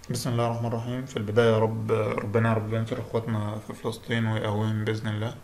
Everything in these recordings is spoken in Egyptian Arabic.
بسم الله الرحمن الرحيم في البداية يا رب ربنا يا رب ينصر اخواتنا في فلسطين ويقويهم بإذن الله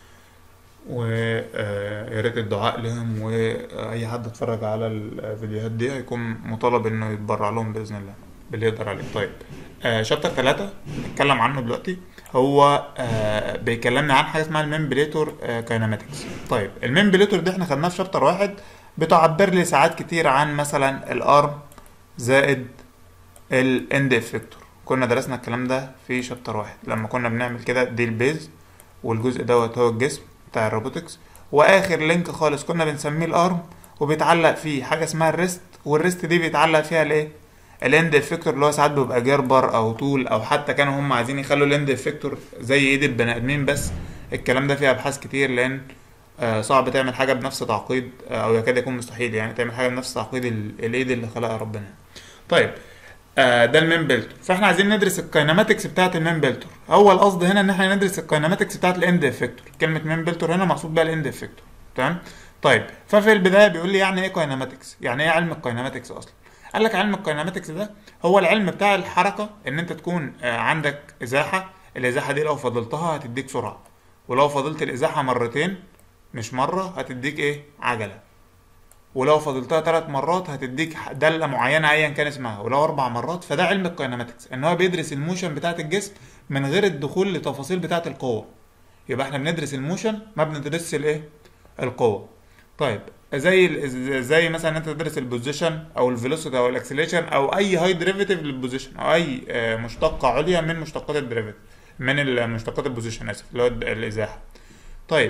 ويا ريت الدعاء لهم وأي حد اتفرج على الفيديوهات دي هيكون مطالب إنه يتبرع لهم بإذن الله باللي يقدر عليه طيب آه شابتر ثلاثة نتكلم عنه دلوقتي هو آه بيكلمنا عن حاجة اسمها الممبليتور آه كايناماتكس طيب الممبليتور دي احنا خدناها في شابتر واحد بتعبر لي ساعات كتير عن مثلا الارم زائد الاند افكتور كنا درسنا الكلام ده في شابتر واحد لما كنا بنعمل كده دي البيز والجزء دوت هو الجسم بتاع الروبوتكس واخر لينك خالص كنا بنسميه الارم وبيتعلق فيه حاجه اسمها الريست والريست دي بيتعلق فيها الايه الاند افكتور اللي هو ساعات بيبقى جربر او طول او حتى كانوا هم عايزين يخلوا الاند افكتور زي ايد البني ادمين بس الكلام ده فيه ابحاث كتير لان آه، صعب تعمل حاجه بنفس تعقيد آه، او يكاد يكون مستحيل يعني تعمل حاجه بنفس تعقيد ال- الايد اللي خلقها ربنا طيب آه، ده المين بيلتور فاحنا عايزين ندرس الكايناماتكس بتاعه المين بيلتور هو القصد هنا ان احنا ندرس الكايناماتكس بتاعه الاند افكتور كلمه مين بيلتور هنا مقصود بيها الاند افكتور تمام طيب ففي البدايه بيقول لي يعني ايه كايناماتكس يعني ايه علم الكايناماتكس اصلا قال لك علم الكايناماتكس ده هو العلم بتاع الحركه ان انت تكون آه، عندك ازاحه الازاحه دي لو فضلتها هتديك سرعه ولو فضلت الازاحه مرتين مش مره هتديك ايه عجله ولو فضلتها ثلاث مرات هتديك دالة معينة ايا كان اسمها ولو اربع مرات فده علم الكايناماتكس ان هو بيدرس الموشن بتاعة الجسم من غير الدخول لتفاصيل بتاعة القوة يبقى احنا بندرس الموشن ما بندرسش الايه القوة طيب زي ال- زي مثلا انت تدرس البوزيشن او الفيلوسيتي او الاكسلريشن او اي هاي ديريفيتيف للبوزيشن او اي آه، مشتقة عليا من مشتقات الديريفيتيف من المشتقات البوزيشن اسف اللي هو الازاحة طيب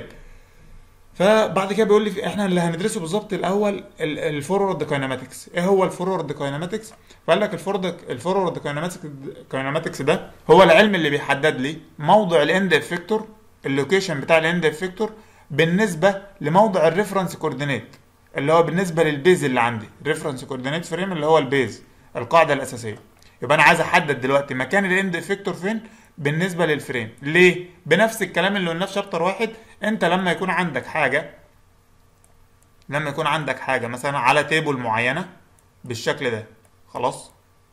فبعد كده بيقول لي في- احنا اللي هندرسه بالظبط الاول الفورورد كايناماتكس ايه هو الفورورد كايناماتكس فقال لك الفورورد الفورورد كايناماتكس كايناماتكس ده هو العلم اللي بيحدد لي موضع الاند افكتور اللوكيشن بتاع الاند افكتور بالنسبه لموضع الريفرنس كوردينيت اللي هو بالنسبه للبيز اللي عندي ريفرنس كوردينيت فريم اللي هو البيز القاعده الاساسيه يبقى انا عايز احدد دلوقتي مكان الاند افكتور فين بالنسبه للفريم ليه بنفس الكلام اللي قلناه في شابتر واحد انت لما يكون عندك حاجه لما يكون عندك حاجه مثلا على تيبل معينه بالشكل ده خلاص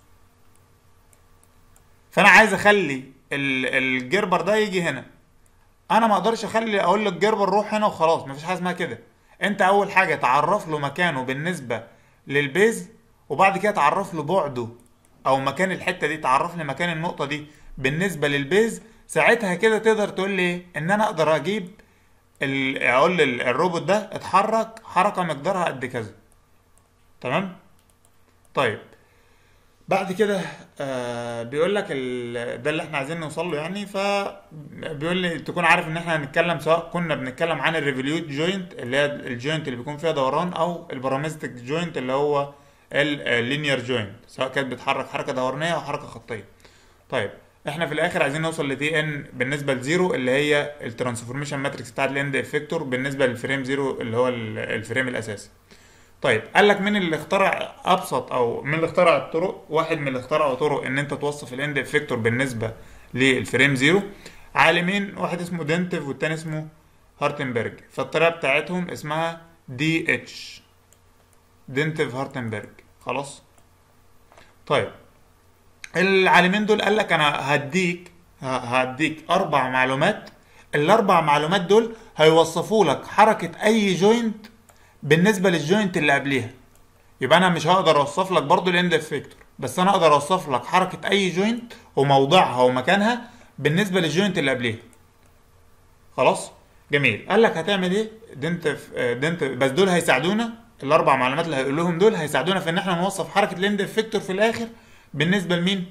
فانا عايز اخلي ال- الجربر ده يجي هنا انا ما اقدرش اخلي اقول للجربر روح هنا وخلاص مفيش حاجه اسمها كده انت اول حاجه تعرف له مكانه بالنسبه للبيز وبعد كده تعرف له بعده او مكان الحته دي تعرف لي مكان النقطه دي بالنسبه للبيز ساعتها كده تقدر تقول لي ايه ان انا اقدر اجيب ال- اقول لل- الروبوت ده اتحرك حركه مقدارها قد كذا تمام طيب بعد كده آه بيقول لك ال- ده اللي احنا عايزين نوصل له يعني فبيقول لي تكون عارف ان احنا هنتكلم سواء كنا بنتكلم عن الريفوليوت جوينت اللي هي الجوينت اللي بيكون فيها دوران او البارامتريك جوينت اللي هو اللينير جوينت سواء كانت بتحرك حركه دورانيه او حركه خطيه طيب احنا في الاخر عايزين نوصل لتي ان بالنسبه لزيرو اللي هي الترانسفورميشن ماتريكس بتاعت الاند افكتور بالنسبه للفريم زيرو اللي هو ال- الفريم الاساسي طيب قال لك مين اللي اخترع ابسط او مين اللي اخترع الطرق واحد من اللي اخترعوا طرق ان انت توصف الاند افكتور بالنسبه للفريم زيرو عالمين واحد اسمه دينتيف والتاني اسمه هارتنبرج فالطريقه بتاعتهم اسمها دي اتش دينتيف هارتنبرج خلاص طيب العالمين دول قال لك انا هديك ه- هديك اربع معلومات الاربع معلومات دول هيوصفوا لك حركه اي جوينت بالنسبه للجوينت اللي قبليها يبقى انا مش هقدر اوصف لك برضو الاند افكتور بس انا اقدر اوصف لك حركه اي جوينت وموضعها ومكانها بالنسبه للجوينت اللي قبليها خلاص جميل قال لك هتعمل ايه دنت دنت بس دول هيساعدونا الاربع معلومات اللي هيقول لهم دول هيساعدونا في ان احنا نوصف حركه الاند افكتور في الاخر بالنسبه لمين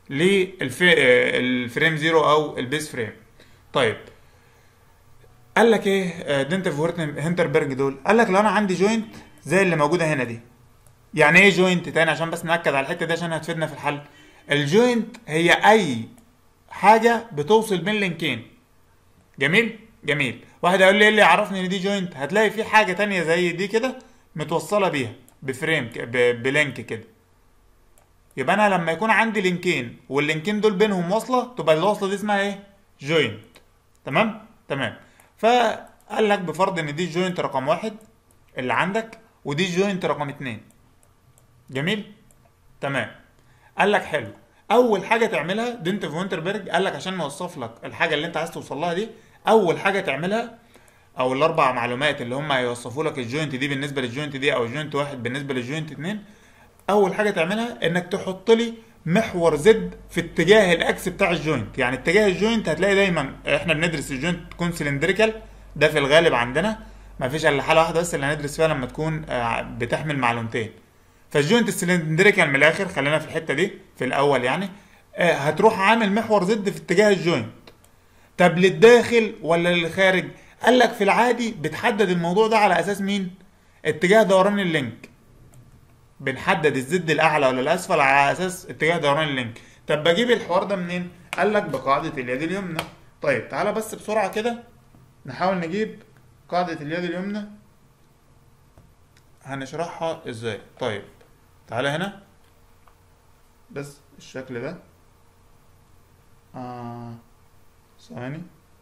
للفريم زيرو او البيس فريم طيب قال لك ايه دنتف هنتربرج دول قال لك لو انا عندي جوينت زي اللي موجوده هنا دي يعني ايه جوينت تاني عشان بس ناكد على الحته دي عشان هتفيدنا في الحل الجوينت هي اي حاجه بتوصل بين لينكين جميل جميل واحد هيقول لي ايه اللي يعرفني ان دي جوينت هتلاقي في حاجه تانية زي دي كده متوصله بيها بفريم ك- ب- بلينك كده يبقى انا لما يكون عندي لينكين واللينكين دول بينهم واصله تبقى الوصله دي اسمها ايه جوينت تمام تمام فقال لك بفرض ان دي جوينت رقم واحد اللي عندك ودي جوينت رقم اتنين جميل تمام قال لك حلو اول حاجه تعملها دينت فونتربرج قال لك عشان نوصف لك الحاجه اللي انت عايز توصل لها دي اول حاجه تعملها او الاربع معلومات اللي هم هيوصفوا لك الجوينت دي بالنسبه للجوينت دي او الجوينت واحد بالنسبه للجوينت اتنين اول حاجه تعملها انك تحط لي محور زد في اتجاه الاكس بتاع الجوينت يعني اتجاه الجوينت هتلاقي دايما احنا بندرس الجوينت تكون سلندريكال ده في الغالب عندنا ما فيش الا حاله واحده بس اللي هندرس فيها لما تكون آه، بتحمل معلومتين فالجوينت السلندريكال من الاخر خلينا في الحته دي في الاول يعني آه، هتروح عامل محور زد في اتجاه الجوينت طب للداخل ولا للخارج قال لك في العادي بتحدد الموضوع ده على اساس مين اتجاه دوران اللينك بنحدد الزد الاعلى ولا الاسفل على اساس اتجاه دوران اللينك طب بجيب الحوار ده منين قال لك بقاعده اليد اليمنى طيب تعالى بس بسرعه كده نحاول نجيب قاعده اليد اليمنى هنشرحها ازاي طيب تعالى هنا بس الشكل ده آه ثواني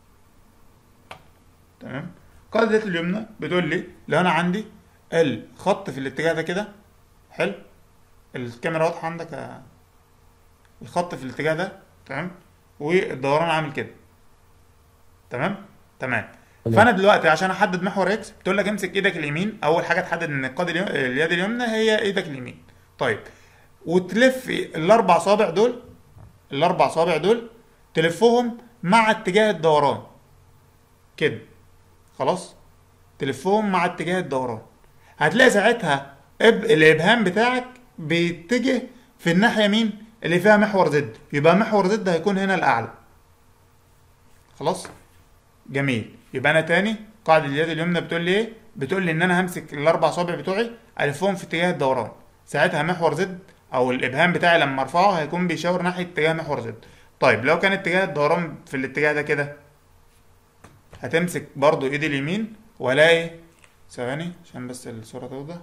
تمام قاعدة اليمنى بتقول لي لو انا عندي الخط في الاتجاه ده كده حلو الكاميرا واضحة عندك يا- الخط في الاتجاه ده تمام والدوران عامل كده تمام تمام تمام. فانا دلوقتي عشان احدد محور اكس بتقول لك امسك ايدك اليمين اول حاجه تحدد ان القاد اليم... اليد اليمنى هي ايدك اليمين طيب وتلف الاربع صابع دول الاربع صابع دول تلفهم مع اتجاه الدوران كده خلاص تلفهم مع اتجاه الدوران هتلاقي ساعتها إب... الابهام بتاعك بيتجه في الناحيه مين اللي فيها محور زد يبقى محور زد هيكون هنا الاعلى خلاص جميل يبقى انا تاني قاعده اليد اليمنى بتقول لي ايه بتقول لي ان انا همسك الاربع صابع بتوعي الفهم في اتجاه الدوران ساعتها محور زد او الابهام بتاعي لما ارفعه هيكون بيشاور ناحيه اتجاه محور زد طيب لو كان اتجاه الدوران في الاتجاه ده كده هتمسك برضو ايدي اليمين والاقي ثواني عشان بس الصوره توضح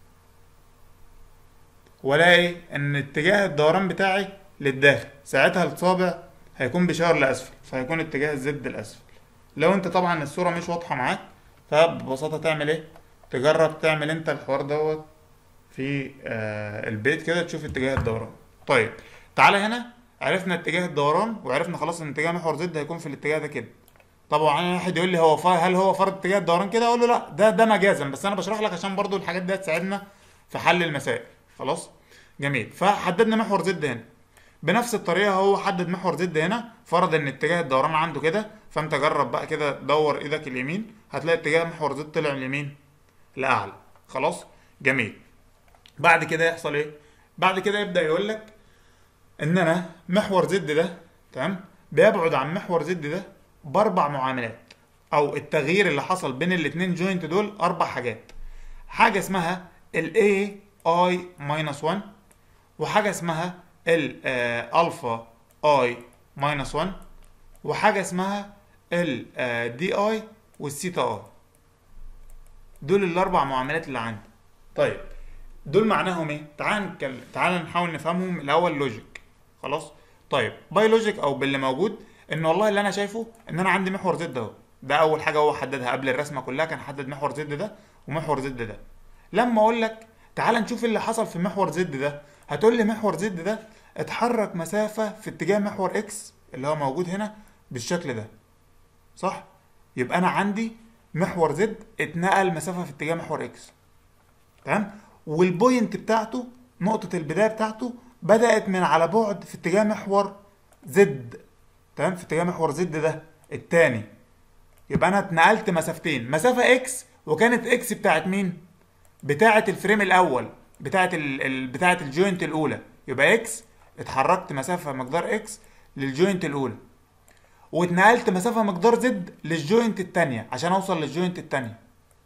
والاقي ان اتجاه الدوران بتاعي للداخل ساعتها الصابع هيكون بيشاور لاسفل فهيكون اتجاه الزد الاسفل لو انت طبعا الصوره مش واضحه معاك فببساطه تعمل ايه تجرب تعمل انت الحوار دوت في آه البيت كده تشوف اتجاه الدوران طيب تعالى هنا عرفنا اتجاه الدوران وعرفنا خلاص ان اتجاه محور زد هيكون في الاتجاه ده كده طبعا واحد يقول لي هو ف... هل هو فرض اتجاه الدوران كده اقول له لا ده ده مجازا بس انا بشرح لك عشان برضو الحاجات دي هتساعدنا في حل المسائل خلاص جميل فحددنا محور زد هنا بنفس الطريقه هو حدد محور زد هنا فرض ان اتجاه الدوران عنده كده فانت جرب بقى كده دور ايدك اليمين هتلاقي اتجاه محور زد طلع اليمين لاعلى خلاص جميل بعد كده يحصل ايه بعد كده يبدا يقول لك ان انا محور زد ده تمام بيبعد عن محور زد ده باربع معاملات او التغيير اللي حصل بين الاتنين جوينت دول اربع حاجات حاجه اسمها ال A I minus 1 وحاجه اسمها الالفا اي ماينس 1 وحاجه اسمها الدي اي والثيتا اي دول الاربع معاملات اللي عندي طيب دول معناهم ايه تعال نتكلم تعال نحاول نفهمهم الاول لوجيك خلاص طيب باي لوجيك او باللي موجود ان والله اللي انا شايفه ان انا عندي محور زد اهو ده اول حاجه هو حددها قبل الرسمه كلها كان حدد محور زد ده ومحور زد ده لما اقول لك تعال نشوف اللي حصل في محور زد ده هتقول لي محور زد ده اتحرك مسافه في اتجاه محور اكس اللي هو موجود هنا بالشكل ده صح يبقى انا عندي محور زد اتنقل مسافه في اتجاه محور اكس تمام والبوينت بتاعته نقطه البدايه بتاعته بدات من على بعد في اتجاه محور زد تمام في اتجاه محور زد ده التاني يبقى انا اتنقلت مسافتين مسافه اكس وكانت اكس بتاعت مين بتاعه الفريم الاول بتاعه ال... ال... بتاعه الجوينت الاولى يبقى اكس اتحركت مسافه مقدار اكس للجوينت الاولى واتنقلت مسافه مقدار زد للجوينت الثانيه عشان اوصل للجوينت الثانيه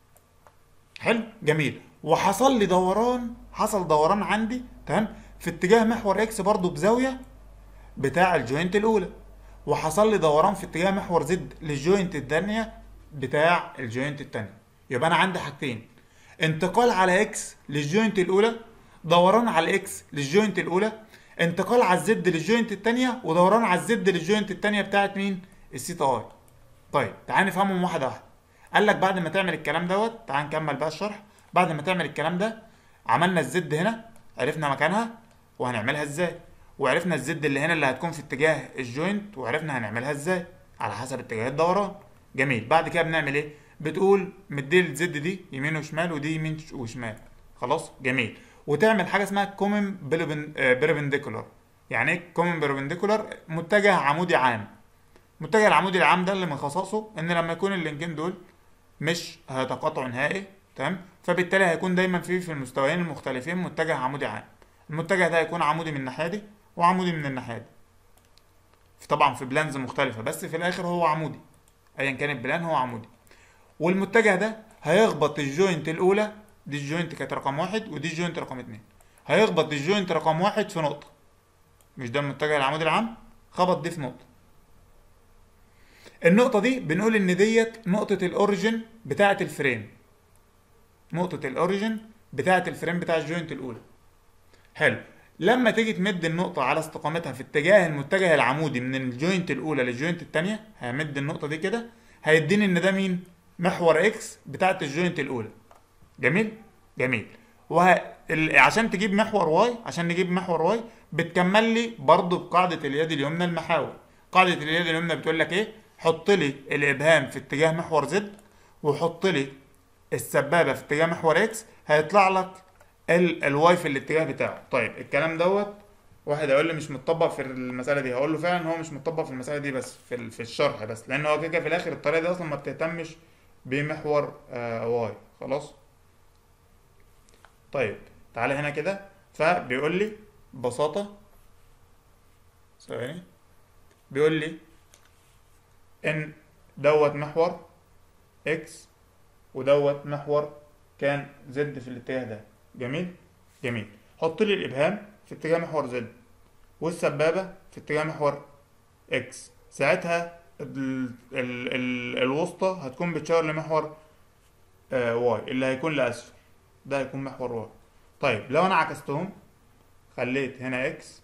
حلو جميل وحصل لي دوران حصل دوران عندي تمام في اتجاه محور اكس برضو بزاويه بتاع الجوينت الاولى وحصل لي دوران في اتجاه محور زد للجوينت الثانيه بتاع الجوينت الثانيه يبقى انا عندي حاجتين انتقال على اكس للجوينت الاولى دوران على اكس للجوينت الاولى انتقال على الزد للجوينت الثانيه ودوران على الزد للجوينت الثانيه بتاعت مين السيتا اي طيب تعال نفهمهم واحده واحده قال لك بعد ما تعمل الكلام دوت تعال نكمل بقى الشرح بعد ما تعمل الكلام ده عملنا الزد هنا عرفنا مكانها وهنعملها ازاي وعرفنا الزد اللي هنا اللي هتكون في اتجاه الجوينت وعرفنا هنعملها ازاي على حسب اتجاه الدوران جميل بعد كده بنعمل ايه بتقول مدي الزد دي يمين وشمال ودي يمين وشمال خلاص جميل وتعمل حاجه اسمها كومن بيربنديكولار يعني ايه كومن بيربنديكولار متجه عمودي عام المتجه العمودي العام ده اللي من خصائصه ان لما يكون اللينكين دول مش هيتقاطعوا نهائي تمام فبالتالي هيكون دايما في في المستويين المختلفين متجه عمودي عام المتجه ده هيكون عمودي من الناحيه دي وعمودي من الناحيه دي طبعا في بلانز مختلفه بس في الاخر هو عمودي ايا كان البلان هو عمودي والمتجه ده هيخبط الجوينت الاولى دي الجوينت كانت رقم واحد ودي الجوينت رقم اتنين هيخبط الجوينت رقم واحد في نقطه مش ده المتجه العمودي العام خبط دي في نقطه النقطة دي بنقول إن ديت نقطة الأوريجن بتاعة الفريم نقطة الأوريجن بتاعة الفريم بتاع الجوينت الأولى حلو لما تيجي تمد النقطة على استقامتها في اتجاه المتجه العمودي من الجوينت الأولى للجوينت التانية همد النقطة دي كده هيديني إن ده مين؟ محور إكس بتاعة الجوينت الأولى جميل؟ جميل وه... ال... عشان تجيب محور واي عشان نجيب محور واي بتكمل لي برضه بقاعدة اليد اليمنى المحاور قاعدة اليد اليمنى بتقول لك إيه؟ حط لي الابهام في اتجاه محور زد وحط لي السبابه في اتجاه محور اكس هيطلع لك ال الواي في الاتجاه بتاعه طيب الكلام دوت واحد هيقول لي مش متطبق في المساله دي هقول له فعلا هو مش متطبق في المساله دي بس في ال- في الشرح بس لان هو كده في الاخر الطريقه دي اصلا ما بتهتمش بمحور آه واي خلاص طيب تعالى هنا كده فبيقول لي ببساطه ثواني بيقول لي ان دوت محور اكس ودوت محور كان زد في الاتجاه ده جميل جميل حط لي الابهام في اتجاه محور زد والسبابه في اتجاه محور اكس ساعتها ال ال ال الوسطى هتكون بتشاور لمحور آه واي اللي هيكون لاسفل ده هيكون محور واي طيب لو انا عكستهم خليت هنا اكس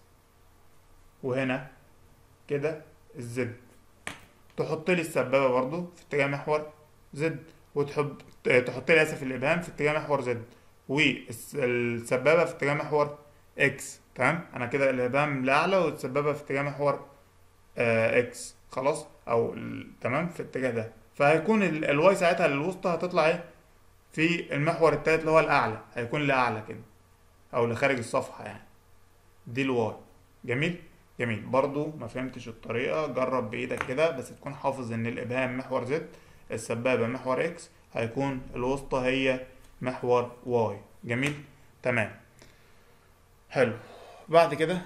وهنا كده الزد تحط لي السبابه برضو في اتجاه محور زد وتحب تحط لي اسف الابهام في اتجاه محور زد والسبابه في اتجاه محور اكس تمام انا كده الابهام لاعلى والسبابه في اتجاه محور آه اكس خلاص او ال- تمام في الاتجاه ده فهيكون ال- الواي ساعتها للوسطى هتطلع ايه في المحور التالت اللي هو الاعلى هيكون لاعلى كده او لخارج الصفحه يعني دي الواي جميل جميل برضو ما فهمتش الطريقة جرب بإيدك كده بس تكون حافظ إن الإبهام محور زد السبابة محور إكس هيكون الوسطى هي محور واي جميل تمام حلو بعد كده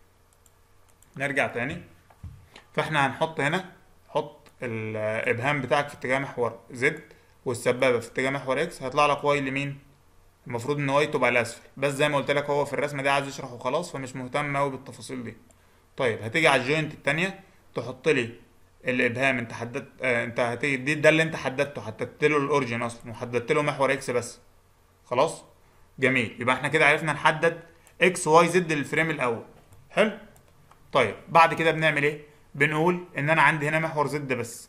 نرجع تاني فاحنا هنحط هنا حط الإبهام بتاعك في اتجاه محور زد والسبابة في اتجاه محور إكس هيطلع لك واي لمين؟ المفروض ان واي تبقى الاسفل بس زي ما قلت لك هو في الرسمه دي عايز يشرح وخلاص فمش مهتم قوي بالتفاصيل دي طيب هتيجي على الجوينت التانية تحط لي الابهام انت حددت آه انت هتيجي دي ده اللي انت حددته حددت له الاوريجن اصلا وحددت له محور اكس بس خلاص جميل يبقى احنا كده عرفنا نحدد اكس واي زد للفريم الاول حلو طيب بعد كده بنعمل ايه بنقول ان انا عندي هنا محور زد بس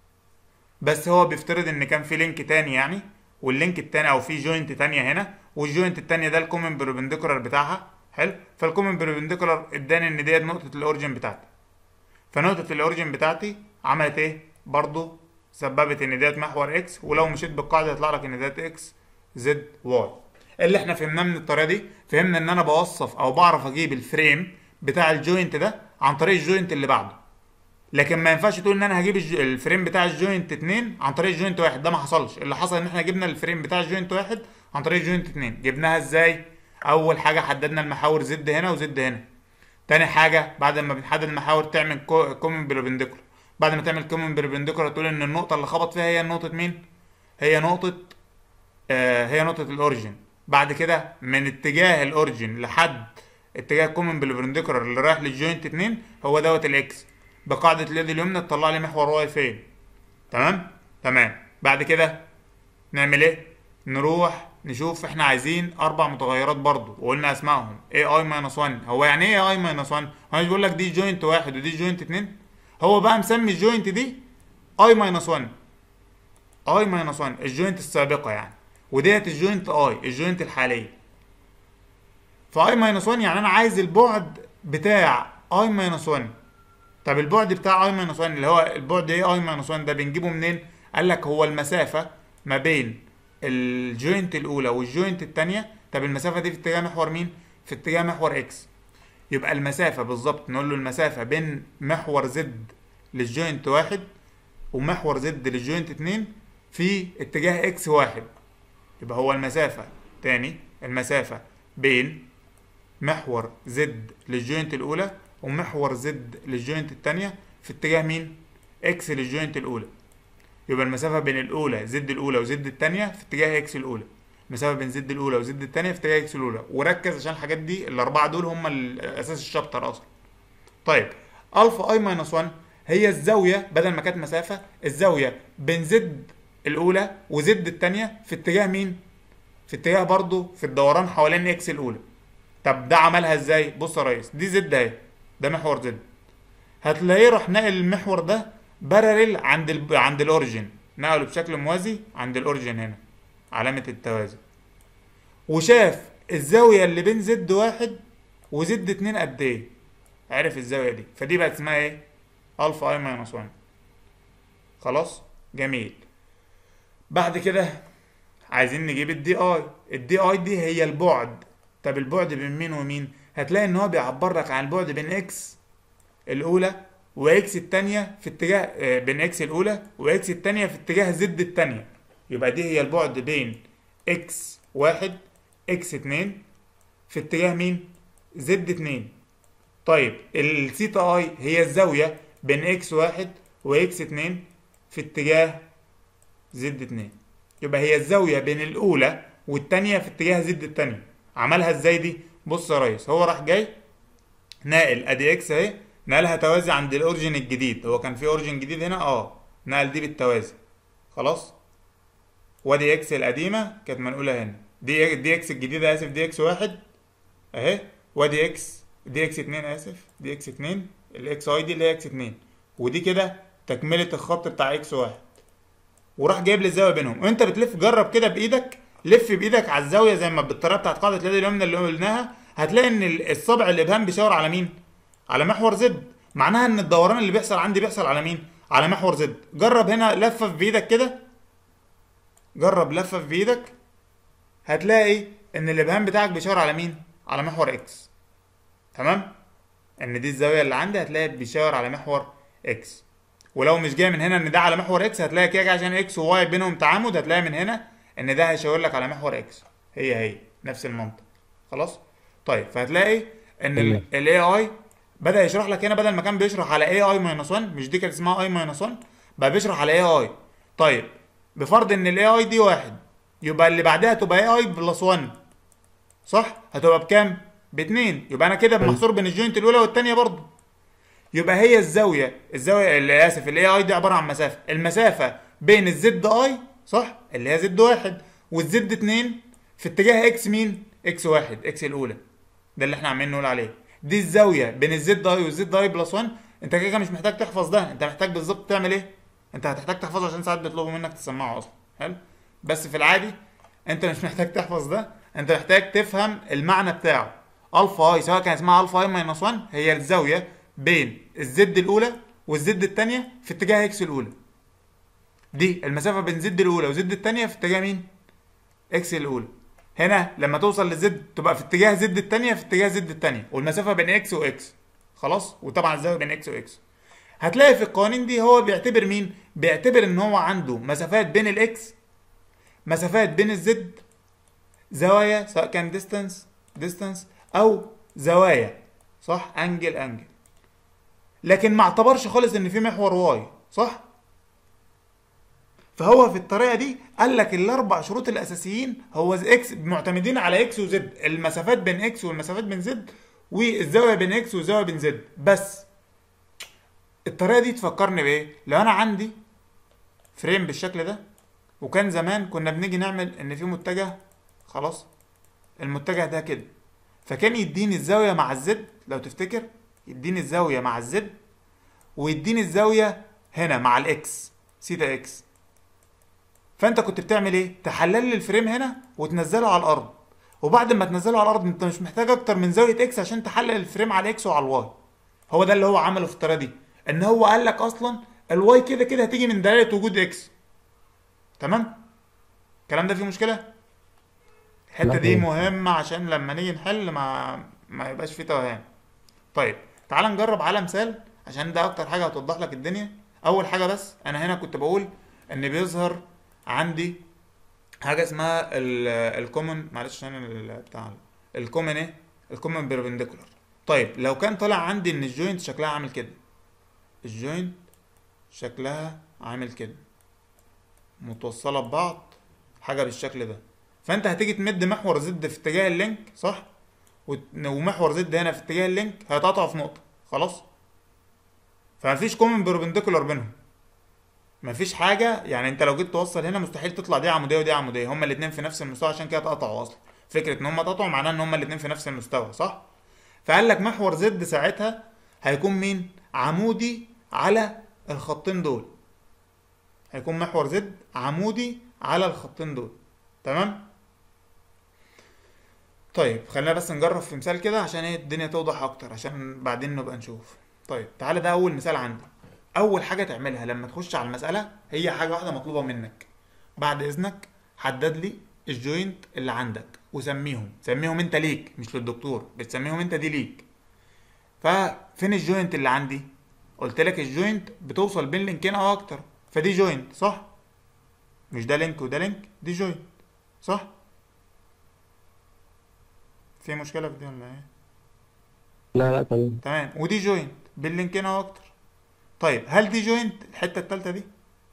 بس هو بيفترض ان كان في لينك تاني يعني واللينك التاني او في جوينت تانية هنا والجوينت التانية ده الكومن بربنديكولار بتاعها حلو فالكومن بربنديكولار اداني ان ديت نقطة الاوريجن بتاعتي فنقطة الاوريجن بتاعتي عملت ايه برضو سببت ان ديت محور اكس ولو مشيت بالقاعدة يطلع لك ان ديت اكس زد واي اللي احنا فهمناه من الطريقة دي فهمنا ان انا بوصف او بعرف اجيب الفريم بتاع الجوينت ده عن طريق الجوينت اللي بعده لكن ما ينفعش تقول ان انا هجيب الج- الفريم بتاع الجوينت 2 عن طريق الجوينت واحد ده ما حصلش اللي حصل ان احنا جبنا الفريم بتاع الجوينت واحد عن طريق الجوينت 2 جبناها ازاي اول حاجه حددنا المحاور زد هنا وزد هنا تاني حاجه بعد ما بنحدد المحاور تعمل كومن بربنديكولار بعد ما تعمل كومن بربنديكولار تقول ان النقطه اللي خبط فيها هي نقطه مين هي نقطه آه هي نقطه الاوريجن بعد كده من اتجاه الاوريجن لحد اتجاه كومن بالبرنديكولار اللي رايح للجوينت 2 هو دوت الاكس بقاعده اليد اليمنى تطلع لي محور واي فين تمام تمام بعد كده نعمل ايه نروح نشوف احنا عايزين اربع متغيرات برضو وقلنا اسمائهم اي اي ماينس 1 هو يعني ايه اي ماينس 1 هو مش بيقول لك دي جوينت واحد ودي جوينت اتنين هو بقى مسمي الجوينت دي اي ماينس 1 اي ماينس 1 الجوينت السابقه يعني وديت الجوينت اي الجوينت الحاليه فاي ماينس 1 يعني انا عايز البعد بتاع اي ماينس 1 طب البعد بتاع اي ماينس 1 اللي هو البعد ايه اي ماينس 1 ده بنجيبه منين قال لك هو المسافه ما بين الجوينت الاولى والجوينت الثانيه طب المسافه دي في اتجاه محور مين في اتجاه محور اكس يبقى المسافه بالظبط نقول له المسافه بين محور زد للجوينت واحد ومحور زد للجوينت اتنين في اتجاه اكس واحد يبقى هو المسافه تاني المسافه بين محور زد للجوينت الاولى ومحور زد للجوينت الثانيه في اتجاه مين اكس للجوينت الاولى يبقى المسافه بين الاولى زد الاولى وزد الثانيه في اتجاه اكس الاولى المسافه بين زد الاولى وزد الثانيه في اتجاه اكس الاولى وركز عشان الحاجات دي الاربعه دول هم اساس الشابتر اصلا طيب الفا اي ماينس 1 هي الزاويه بدل ما كانت مسافه الزاويه بين زد الاولى وزد الثانيه في اتجاه مين في اتجاه برضو في الدوران حوالين اكس الاولى طب ده عملها ازاي بص يا ريس دي زد اهي ده محور زد هتلاقيه راح ناقل المحور ده بارلل عند ال... عند الاوريجن نقله بشكل موازي عند الاوريجن هنا علامة التوازي وشاف الزاوية اللي بين زد واحد وزد اتنين قد ايه عرف الزاوية دي فدي بقت اسمها ايه الفا اي ماينس 1 خلاص جميل بعد كده عايزين نجيب الدي اي الدي اي دي هي البعد طب البعد بين مين ومين هتلاقي ان هو بيعبر لك عن البعد بين اكس الاولى واكس التانية في اتجاه آه، بين اكس الاولى واكس التانية في اتجاه زد التانية يبقى دي هي البعد بين اكس واحد اكس اتنين في اتجاه مين زد اتنين طيب الثيتا اي هي الزاوية بين اكس واحد واكس اتنين في اتجاه زد اتنين يبقى هي الزاوية بين الأولى والتانية في اتجاه زد التانية عملها ازاي دي؟ بص يا ريس هو راح جاي ناقل ادي اكس اهي نقلها توازي عند الاوريجن الجديد هو كان في اوريجن جديد هنا اه نقل دي بالتوازي خلاص وادي اكس القديمة كانت منقولة هنا دي دي اكس الجديدة اسف دي اكس واحد اهي وادي اكس دي اكس اتنين اسف دي اكس اتنين الاكس اي دي اللي هي اكس اتنين ودي كده تكملة الخط بتاع اكس واحد وراح جايب لي الزاويه بينهم وانت بتلف جرب كده بايدك لف بايدك على الزاويه زي ما بالطريقه بتاعت قاعده اليد اليمنى اللي قلناها هتلاقي ان ال- الصبع الابهام بيشاور على مين على محور زد معناها ان الدوران اللي بيحصل عندي بيحصل على مين على محور زد جرب هنا لفه في بايدك كده جرب لفه في بايدك هتلاقي ان الابهام بتاعك بيشاور على مين على محور اكس تمام ان دي الزاويه اللي عندي هتلاقي بيشاور على محور اكس ولو مش جاي من هنا ان ده على محور اكس هتلاقي كده عشان اكس وواي بينهم تعامد هتلاقي من هنا ان ده هيشاور لك على محور اكس هي هي نفس المنطق خلاص طيب فهتلاقي ان تمام. الاي اي بدا يشرح لك هنا بدل ما كان بيشرح على اي اي ماينس 1 مش دي كانت اسمها اي ماينس 1 بقى بيشرح على اي اي طيب بفرض ان الاي اي دي واحد يبقى اللي بعدها تبقى اي اي بلس 1 صح هتبقى بكام باتنين يبقى انا كده محصور بين الجوينت الاولى والثانيه برضه يبقى هي الزاويه الزاويه اللي اسف الاي اي دي عباره عن مسافه المسافه بين الزد اي صح اللي هي زد واحد والزد اتنين في اتجاه اكس مين اكس واحد اكس الاولى ده اللي احنا عمالين نقول عليه دي الزاويه بين الزد اي والزد اي بلس 1 انت كده كده مش محتاج تحفظ ده انت محتاج بالظبط تعمل ايه انت هتحتاج تحفظه عشان ساعات بيطلبوا منك تسمعه اصلا حلو بس في العادي انت مش محتاج تحفظ ده انت محتاج تفهم المعنى بتاعه الفا اي سواء كان اسمها الفا اي ماينس 1 هي الزاويه بين الزد الاولى والزد الثانيه في اتجاه اكس الاولى دي المسافه بين زد الاولى وزد الثانيه في اتجاه مين اكس الاولى هنا لما توصل لزد تبقى في اتجاه زد الثانيه في اتجاه زد الثانيه والمسافه بين اكس واكس خلاص وطبعا الزاويه بين اكس واكس هتلاقي في القوانين دي هو بيعتبر مين بيعتبر ان هو عنده مسافات بين الاكس مسافات بين الزد زوايا سواء كان ديستانس ديستانس او زوايا صح انجل انجل لكن ما اعتبرش خالص ان في محور واي صح فهو في الطريقه دي قال لك الاربع شروط الاساسيين هو اكس معتمدين على اكس وزد المسافات بين اكس والمسافات بين زد والزاويه بين اكس والزاويه بين زد بس الطريقه دي تفكرني بايه لو انا عندي فريم بالشكل ده وكان زمان كنا بنيجي نعمل ان في متجه خلاص المتجه ده كده فكان يديني الزاويه مع الزد لو تفتكر يديني الزاويه مع الزد ويديني الزاويه هنا مع الاكس سيتا اكس فانت كنت بتعمل ايه تحلل لي الفريم هنا وتنزله على الارض وبعد ما تنزله على الارض انت مش محتاج اكتر من زاويه اكس عشان تحلل الفريم على اكس وعلى الواي هو ده اللي هو عمله في الطريقه دي ان هو قال لك اصلا الواي كده كده هتيجي من دلاله وجود اكس تمام الكلام ده فيه مشكله الحته لا دي تمام مهمه عشان لما نيجي نحل ما ما يبقاش فيه توهان طيب تعال نجرب على مثال عشان ده اكتر حاجه هتوضح لك الدنيا اول حاجه بس انا هنا كنت بقول ان بيظهر عندي حاجه اسمها الكومن معلش عشان ال- بتاع الكومن ايه الكومن بيربنديكولار طيب لو كان طلع عندي ان الجوينت شكلها عامل كده الجوينت شكلها عامل كده متوصله ببعض حاجه بالشكل ده فانت هتيجي تمد محور زد في اتجاه اللينك صح وت- ومحور زد هنا في اتجاه اللينك هيتقطعوا في نقطه خلاص فمفيش كومن بيربنديكولار بينهم مفيش حاجه يعني انت لو جيت توصل هنا مستحيل تطلع دي عموديه ودي عموديه هما الاثنين في نفس المستوى عشان كده اتقطعوا اصلا فكره ان هما اتقطعوا معناه ان هما الاثنين في نفس المستوى صح فقال لك محور زد ساعتها هيكون مين عمودي على الخطين دول هيكون محور زد عمودي على الخطين دول تمام طيب خلينا بس نجرب في مثال كده عشان ايه الدنيا توضح اكتر عشان بعدين نبقى نشوف طيب تعالى ده اول مثال عندي اول حاجه تعملها لما تخش على المساله هي حاجه واحده مطلوبه منك بعد اذنك حدد لي الجوينت اللي عندك وسميهم سميهم انت ليك مش للدكتور بتسميهم انت دي ليك ففين الجوينت اللي عندي قلت لك الجوينت بتوصل بين لينكين او اكتر فدي جوينت صح مش ده لينك وده لينك دي جوينت صح في مشكله في دي ولا ايه لا لا تمام تمام ودي جوينت بين لينكين او اكتر طيب هل دي جوينت الحته الثالثه دي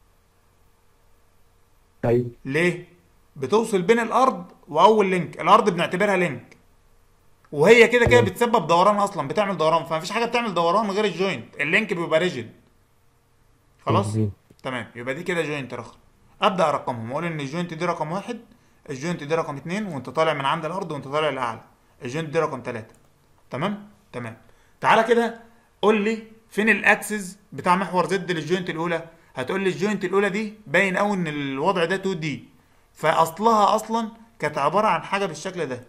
ايوه ليه بتوصل بين الارض واول لينك الارض بنعتبرها لينك وهي كده كده تمام بتسبب دوران اصلا بتعمل دوران فمفيش حاجه بتعمل دوران غير الجوينت اللينك بيبقى ريجيد خلاص مظبوط تمام يبقى دي كده جوينت رقم ابدا ارقمهم اقول ان الجوينت دي رقم واحد الجوينت دي رقم اتنين وانت طالع من عند الارض وانت طالع لاعلى الجوينت دي رقم تلاته تمام تمام تعالى كده قول لي فين الاكسس بتاع محور زد للجوينت الاولى هتقول لي الجوينت الاولى دي باين قوي ان الوضع ده 2 دي فاصلها اصلا كانت عباره عن حاجه بالشكل ده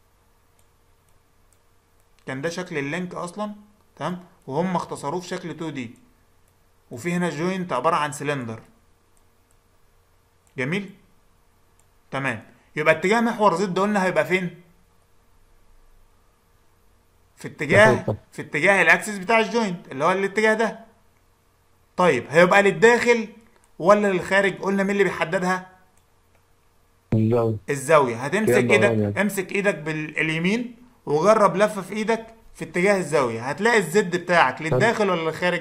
كان ده شكل اللينك اصلا تمام وهم اختصروه في شكل 2 دي وفي هنا جوينت عباره عن سلندر جميل تمام يبقى اتجاه محور زد قلنا هيبقى فين في اتجاه ناحية في اتجاه الاكسس بتاع الجوينت اللي هو الاتجاه ده طيب هيبقى للداخل ولا للخارج قلنا مين اللي بيحددها الزاوية الزاويه كده هتمسك الدوران ايدك يعني امسك ايدك باليمين وجرب لفه في ايدك في اتجاه الزاويه هتلاقي الزد بتاعك طب للداخل ولا للخارج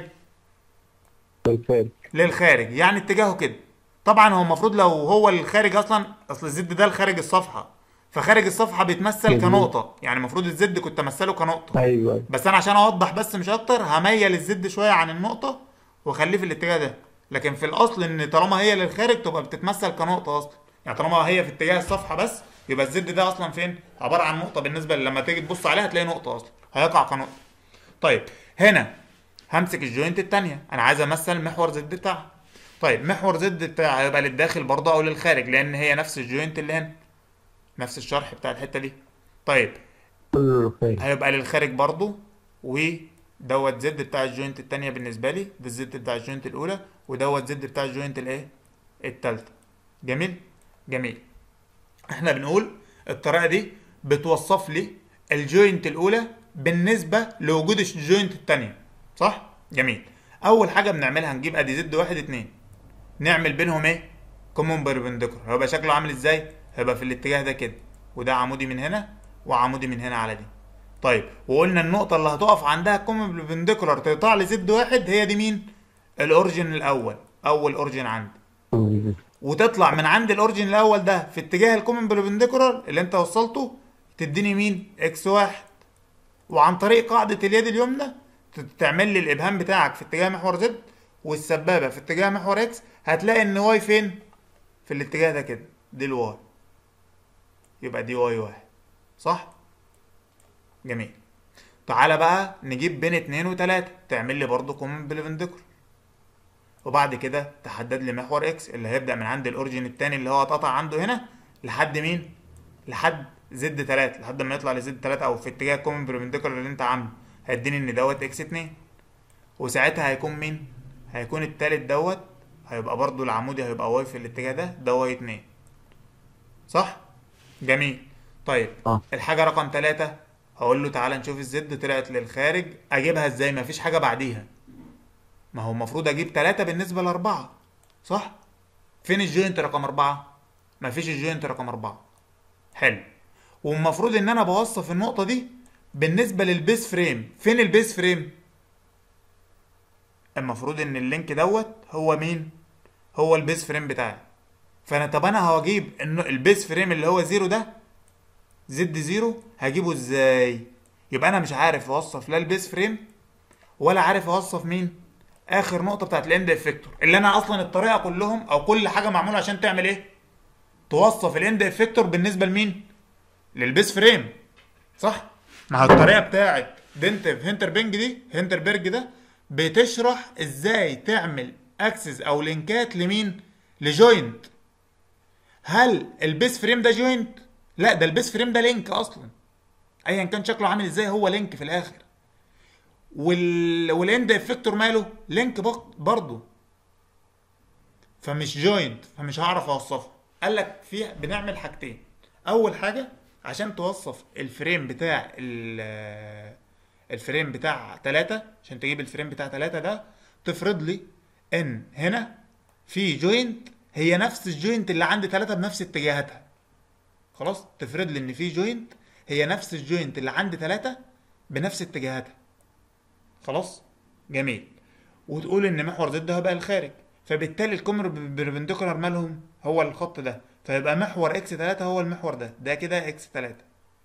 الفارق للخارج يعني اتجاهه كده طبعا هو المفروض لو هو للخارج اصلا اصل الزد ده لخارج الصفحه فخارج الصفحه بيتمثل مظبوط كنقطه يعني المفروض الزد كنت امثله كنقطه ايوه ايوه بس انا عشان اوضح بس مش اكتر هميل الزد شويه عن النقطه واخليه في الاتجاه ده لكن في الاصل ان طالما هي للخارج تبقى بتتمثل كنقطه اصلا يعني طالما هي في اتجاه الصفحه بس يبقى الزد ده اصلا فين عباره عن نقطه بالنسبه لما تيجي تبص عليها هتلاقي نقطه اصلا هيقع كنقطه طيب هنا همسك الجوينت التانية انا عايز امثل محور زد بتاعها طيب محور زد بتاعها هيبقى للداخل برضه او للخارج لان هي نفس الجوينت اللي هنا نفس الشرح بتاع الحته دي طيب كله الخارج هيبقى للخارج برضو ودوت زد بتاع الجوينت التانية بالنسبة لي ده الزد بتاع الجوينت الأولى ودوت زد بتاع الجوينت الإيه؟ التالتة جميل؟ جميل احنا بنقول الطريقة دي بتوصف لي الجوينت الأولى بالنسبة لوجود الجوينت التانية صح؟ جميل أول حاجة بنعملها نجيب أدي زد واحد اتنين نعمل بينهم ايه كومون بيربنديكولار هيبقى شكله عامل ازاي هيبقى في الاتجاه ده كده وده عمودي من هنا وعمودي من هنا على دي طيب وقلنا النقطة اللي هتقف عندها كومون بيربنديكولار تقطع لي زد واحد هي دي مين الاوريجن الاول اول اوريجن عندي مظبوط وتطلع من عند الاوريجن الاول ده في اتجاه الكومون بيربنديكولار اللي انت وصلته تديني مين اكس واحد وعن طريق قاعدة اليد اليمنى ت- تعمل لي الابهام بتاعك في اتجاه محور زد والسبابة في اتجاه محور اكس هتلاقي ان واي فين في الاتجاه ده كده دي الواي يبقى دي واي واحد صح جميل تعالى بقى نجيب بين اتنين وتلاتة تعمل لي برضو كومن بليفنديكولار وبعد كده تحدد لي محور اكس اللي هيبدأ من عند الاوريجين التاني اللي هو اتقطع عنده هنا لحد مين لحد زد 3 لحد ما يطلع لزد 3 او في اتجاه الكومن بربنديكولار اللي انت عامله هيديني ان دوت اكس 2 وساعتها هيكون مين هيكون التالت دوت هيبقى برضو العمودي هيبقى واي في الاتجاه ده ده واي 2 صح جميل طيب اه الحاجة رقم ثلاثة هقول له تعالى نشوف الزد طلعت للخارج اجيبها ازاي مفيش حاجة بعديها ما هو المفروض اجيب ثلاثة بالنسبة لأربعة صح فين الجوينت رقم أربعة مفيش الجوينت رقم أربعة حلو والمفروض ان انا بوصف النقطة دي بالنسبة للبيس فريم فين البيس فريم المفروض ان اللينك دوت هو مين هو البيس فريم بتاعي فانا طب انا هجيب انه البيس فريم اللي هو زيرو ده زد زيرو هجيبه ازاي يبقى انا مش عارف اوصف لا البيس فريم ولا عارف اوصف مين اخر نقطه بتاعت الاند افكتور اللي انا اصلا الطريقه كلهم او كل حاجه معموله عشان تعمل ايه توصف الاند افكتور بالنسبه لمين للبيس فريم صح ما هو الطريقه بتاعت دنتف هنتربنج دي هنتربرج ده بتشرح ازاي تعمل اكسس او لينكات لمين لجوينت هل البيس فريم ده جوينت لا ده البيس فريم ده لينك اصلا ايا كان شكله عامل ازاي هو لينك في الاخر وال والاند افكتور ماله لينك بق- برضه فمش جوينت فمش هعرف اوصفه قال لك في بنعمل حاجتين اول حاجه عشان توصف الفريم بتاع ال- الفريم بتاع 3 عشان تجيب الفريم بتاع 3 ده تفرض لي ان هنا في جوينت هي نفس الجوينت اللي عند 3 بنفس اتجاهاتها خلاص تفرض لي ان في جوينت هي نفس الجوينت اللي عند 3 بنفس اتجاهاتها خلاص جميل وتقول ان محور زد ده هيبقى الخارج فبالتالي الكومن بربنديكولار مالهم هو الخط ده فيبقى محور اكس 3 هو المحور ده ده كده اكس 3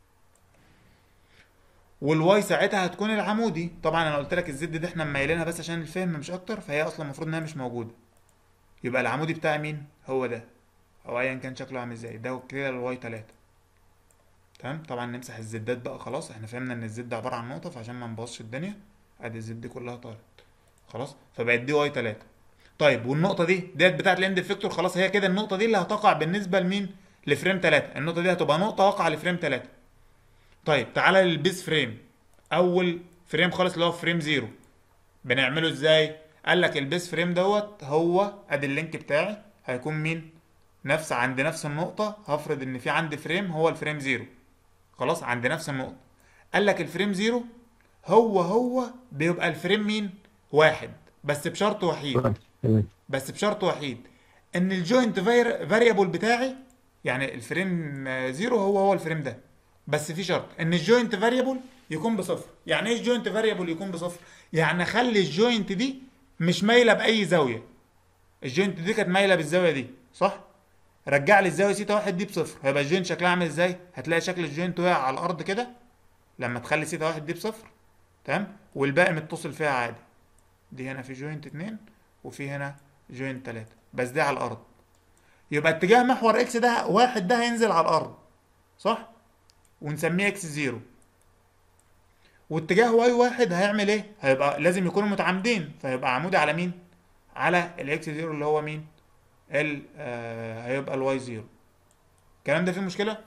والواي ساعتها هتكون العمودي طبعا انا قلت لك الزد دي احنا مايلينها بس عشان الفهم مش اكتر فهي اصلا المفروض انها مش موجوده يبقى العمودي بتاعي مين هو ده او ايا كان شكله عامل ازاي ده كده الواي 3 تمام طبعا نمسح الزدات بقى خلاص احنا فهمنا ان الزد عباره عن نقطه فعشان ما نبوظش الدنيا ادي الزد دي كلها طارت خلاص فبقت دي واي 3 طيب والنقطه دي ديت بتاعت الاند افكتور خلاص هي كده النقطه دي اللي هتقع بالنسبه لمين لفريم 3 النقطه دي هتبقى نقطه واقعه لفريم 3 طيب تعالى للبيس فريم اول فريم خالص اللي هو فريم زيرو بنعمله ازاي قال لك البيس فريم دوت هو ادي اللينك بتاعي هيكون مين نفس عند نفس النقطه هفرض ان في عندي فريم هو الفريم زيرو خلاص عند نفس النقطه قال لك الفريم زيرو هو هو بيبقى الفريم مين واحد بس بشرط وحيد تمام بس بشرط وحيد ان الجوينت فاريبل بتاعي يعني الفريم آه، زيرو هو هو الفريم ده بس في شرط ان الجوينت فاريبل يكون بصفر يعني ايه الجوينت فاريبل يكون بصفر يعني اخلي الجوينت دي مش مايله باي زاويه الجوينت دي كانت مايله بالزاويه دي صح رجع لي الزاويه سيتا واحد دي بصفر هيبقى الجوينت شكلها عامل ازاي هتلاقي شكل الجوينت واقع على الارض كده لما تخلي سيتا واحد دي بصفر تمام والباقي متصل فيها عادي دي هنا في جوينت اتنين وفي هنا جوينت تلاتة بس دي على الارض يبقى اتجاه محور اكس ده واحد ده هينزل على الارض صح ونسميه اكس زيرو واتجاه واي واحد هيعمل ايه هيبقى لازم يكونوا متعامدين فيبقى عمودي على مين على الاكس زيرو اللي هو مين ال آه هيبقى الواي زيرو الكلام ده فيه مشكله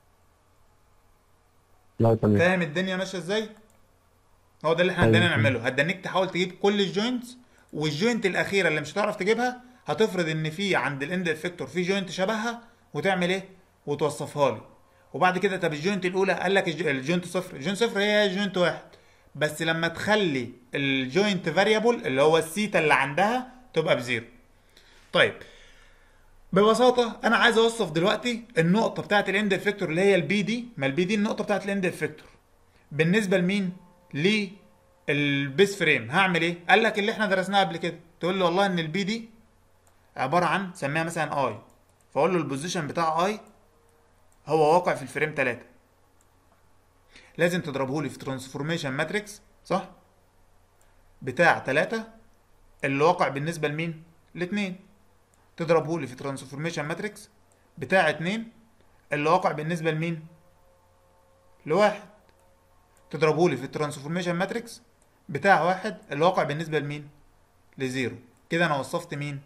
لا تمام فاهم الدنيا ماشيه ازاي هو ده اللي احنا أيوة. عندنا نعمله هتدنيك تحاول تجيب كل الجوينتس والجوينت الاخيره اللي مش هتعرف تجيبها هتفرض ان في عند الاند افكتور في جوينت شبهها وتعمل ايه وتوصفها لي وبعد كده طب الجوينت الاولى قال لك الج- الجوينت صفر الجوينت صفر هي هي الجوينت واحد بس لما تخلي الجوينت فاريبل اللي هو السيتا اللي عندها تبقى بزيرو طيب ببساطه انا عايز اوصف دلوقتي النقطه بتاعت الاند افكتور اللي هي البي دي ما البي دي النقطه بتاعت الاند افكتور بالنسبه لمين للبيس فريم هعمل ايه قال لك اللي احنا درسناه قبل كده تقول له والله ان البي دي عباره عن سميها مثلا اي فاقول له البوزيشن بتاع اي هو واقع في الفريم 3 لازم تضربه لي في ترانسفورميشن ماتريكس صح بتاع 3 اللي واقع بالنسبه لمين لاتنين تضربه لي في ترانسفورميشن ماتريكس بتاع 2 اللي واقع بالنسبه لمين لواحد تضربه لي في الترانسفورميشن ماتريكس بتاع واحد اللي واقع بالنسبه لمين لزيرو كده انا وصفت مين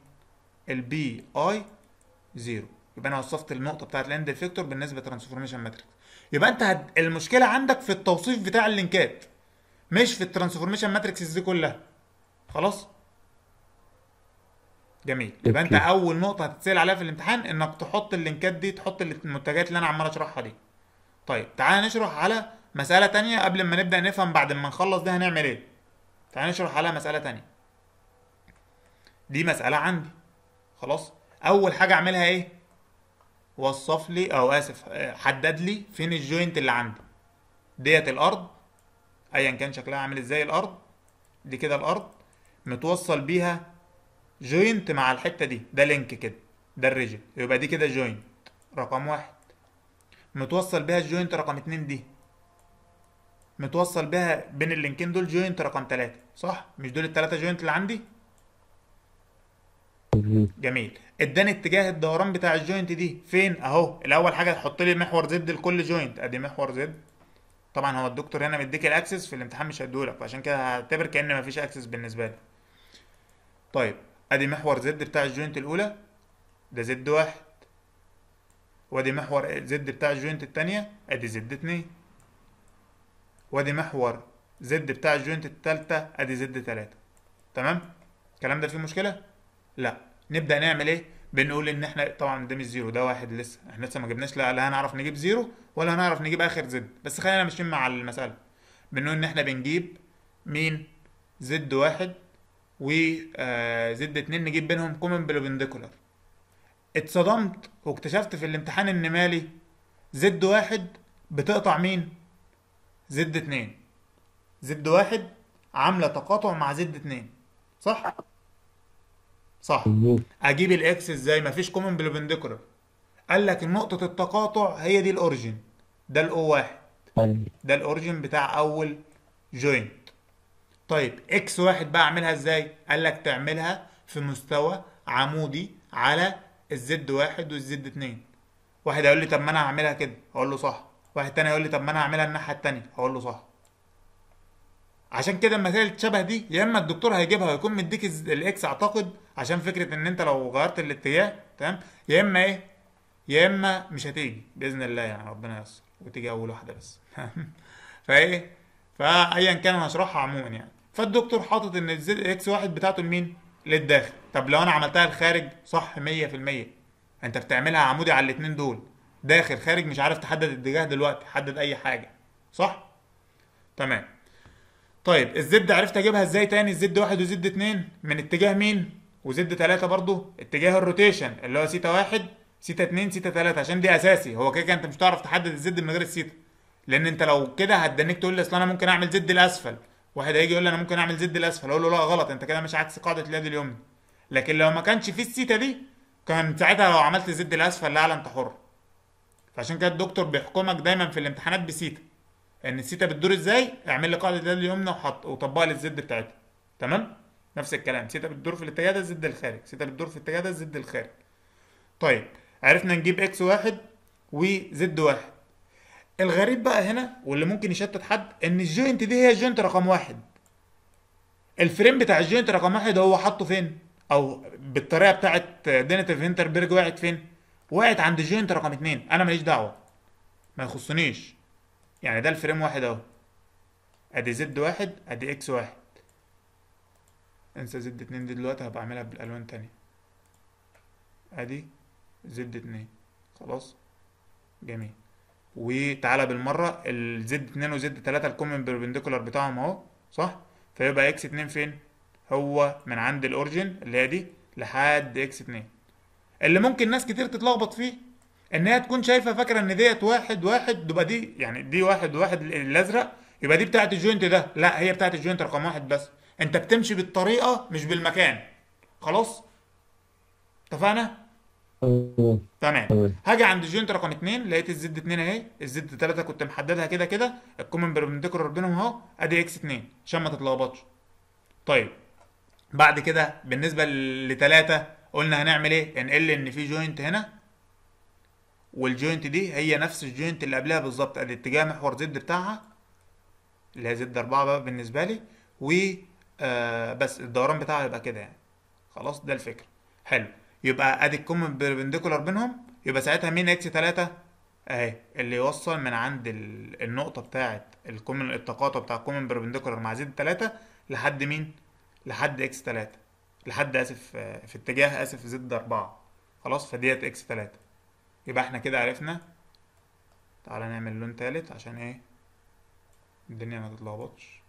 البي اي زيرو يبقى انا وصفت النقطه بتاعت الاند افكتور بالنسبه لترانسفورميشن ماتريكس يبقى انت هد... المشكله عندك في التوصيف بتاع اللينكات مش في الترانسفورميشن ماتريكس دي كلها خلاص جميل يبقى انت أوكي. اول نقطه هتتسال عليها في الامتحان انك تحط اللينكات دي تحط المنتجات اللي انا عمال اشرحها دي طيب تعالى نشرح على مساله تانية قبل ما نبدا نفهم بعد ما نخلص ده هنعمل ايه تعالى نشرح على مساله تانية دي مساله عندي خلاص اول حاجه اعملها ايه وصف لي او اسف آه، حدد لي فين الجوينت اللي عندي ديت الارض ايا كان شكلها عامل ازاي الارض دي كده الارض متوصل بيها جوينت مع الحته دي ده لينك كده ده الريجن يبقى دي كده جوينت رقم واحد متوصل بيها الجوينت رقم اتنين دي متوصل بيها بين اللينكين دول جوينت رقم تلاتة صح مش دول التلاتة جوينت اللي عندي مظبوط جميل اداني اتجاه الدوران بتاع الجوينت دي فين اهو الاول حاجه تحط لي محور زد لكل جوينت ادي محور زد طبعا هو الدكتور هنا مديك الاكسس في الامتحان مش هيديهولك فعشان كده هعتبر كان مفيش اكسس بالنسبه لي طيب ادي محور زد بتاع الجوينت الاولى ده زد واحد وادي محور زد بتاع الجوينت التانية ادي زد اتنين وادي محور زد بتاع الجوينت التالتة ادي زد تلاتة تمام الكلام ده فيه مشكلة لا نبدأ نعمل ايه بنقول ان احنا طبعا ده مش زيرو ده واحد لسه احنا لسه ما جبناش لا, لا هنعرف نجيب زيرو ولا هنعرف نجيب اخر زد بس خلينا ماشيين مع المسألة بنقول ان احنا بنجيب مين زد واحد وزد اتنين نجيب بينهم كومن بلوبنديكولار اتصدمت واكتشفت في الامتحان ان مالي زد واحد بتقطع مين زد اتنين زد واحد عاملة تقاطع مع زد اتنين صح صح مظبوط اجيب الاكس ازاي مفيش كومن بلوبنديكولار قال لك نقطة التقاطع هي دي الاوريجن ده الاو واحد أيوة. ده الاوريجن بتاع اول جوينت طيب اكس واحد بقى اعملها ازاي قال لك تعملها في مستوى عمودي على الزد واحد والزد اتنين واحد هيقول لي طب ما انا هعملها كده اقول له صح واحد تاني يقول لي طب ما انا هعملها الناحيه التانيه اقول له صح عشان كده المسائل الشبه دي يا اما الدكتور هيجيبها ويكون مديك الز- الاكس اعتقد عشان فكره ان انت لو غيرت الاتجاه تمام يا اما ايه يا اما مش هتيجي باذن الله يعني ربنا ييسر وتيجي اول واحده بس فايه فايا كان انا هشرحها عموما يعني فالدكتور حاطط ان الزد اكس واحد بتاعته لمين للداخل طب لو انا عملتها الخارج صح 100% انت بتعملها عمودي على الاتنين دول داخل خارج مش عارف تحدد اتجاه دلوقتي حدد اي حاجه صح تمام طيب الزد عرفت اجيبها ازاي تاني الزد واحد وزد اتنين من اتجاه مين وزد تلاتة برضو اتجاه الروتيشن اللي هو سيتا واحد سيتا اتنين سيتا تلاتة عشان دي اساسي هو كده كده انت مش هتعرف تحدد الزد من غير السيتا لان انت لو كده هتدنيك تقول لي اصل انا ممكن اعمل زد الاسفل واحد هيجي يقول لي انا ممكن اعمل زد الاسفل اقول له لا غلط انت كده مش عكس قاعده اليد اليمنى لكن لو ما كانش في السيتا دي كان ساعتها لو عملت زد الاسفل لا انت حر فعشان كده الدكتور بيحكمك دايما في الامتحانات بسيتا ان السيتا بتدور ازاي اعمل لي قاعده اليد اليمنى وحط وطبق لي الزد بتاعتها تمام نفس الكلام سيتا بتدور في الاتجاه ده الزد الخارج سيتا بتدور في الاتجاه ده الزد الخارج طيب عرفنا نجيب اكس واحد وزد واحد الغريب بقى هنا واللي ممكن يشتت حد ان الجوينت دي هي الجوينت رقم واحد الفريم بتاع الجوينت رقم واحد هو حاطه فين او بالطريقه بتاعت دينيتيف هينتربرج وقعت فين وقعت عند الجوينت رقم اتنين انا ماليش دعوه ما يخصنيش يعني ده الفريم واحد اهو ادي زد واحد ادي اكس واحد انسى زد اتنين دي دلوقتي هبقى اعملها بالالوان تانية ادي زد اتنين خلاص جميل وتعالى بالمره الزد اتنين وزد تلاتة الكومن بيربنديكولار بتاعهم اهو صح فيبقى اكس اتنين فين هو من عند الاوريجن اللي هي دي لحد اكس اتنين اللي ممكن ناس كتير تتلخبط فيه ان هي تكون شايفه فاكره ان ديت واحد واحد تبقى دي يعني دي واحد واحد الازرق يبقى دي بتاعت الجوينت ده لا هي بتاعت الجوينت رقم واحد بس انت بتمشي بالطريقه مش بالمكان خلاص اتفقنا أيوة. تمام تمام. هاجي عند الجوينت رقم اتنين لقيت الزد اتنين اهي الزد تلاتة كنت محددها كده كده الكومن بيربنديكولار بينهم اهو ادي اكس اتنين عشان ما تتلخبطش طيب بعد كده بالنسبه لتلاتة قلنا هنعمل ايه نقل ان في جوينت هنا والجوينت دي هي نفس الجوينت اللي قبلها بالظبط ادي اتجاه محور زد بتاعها اللي هي زد اربعة بقى بالنسبه لي و آه بس الدوران بتاعها يبقى كده يعني خلاص ده الفكره حلو يبقى ادي الكومن بيربنديكولار بينهم يبقى ساعتها مين اكس 3 اهي اللي يوصل من عند ال- النقطة بتاعة الكومن التقاطع بتاع الكومن بربنديكولار مع زد تلاتة لحد مين؟ لحد اكس تلاتة لحد اسف آه، في اتجاه اسف زد اربعة خلاص فديت اكس تلاتة يبقى احنا كده عرفنا تعالى نعمل لون تالت عشان ايه الدنيا ما تتلخبطش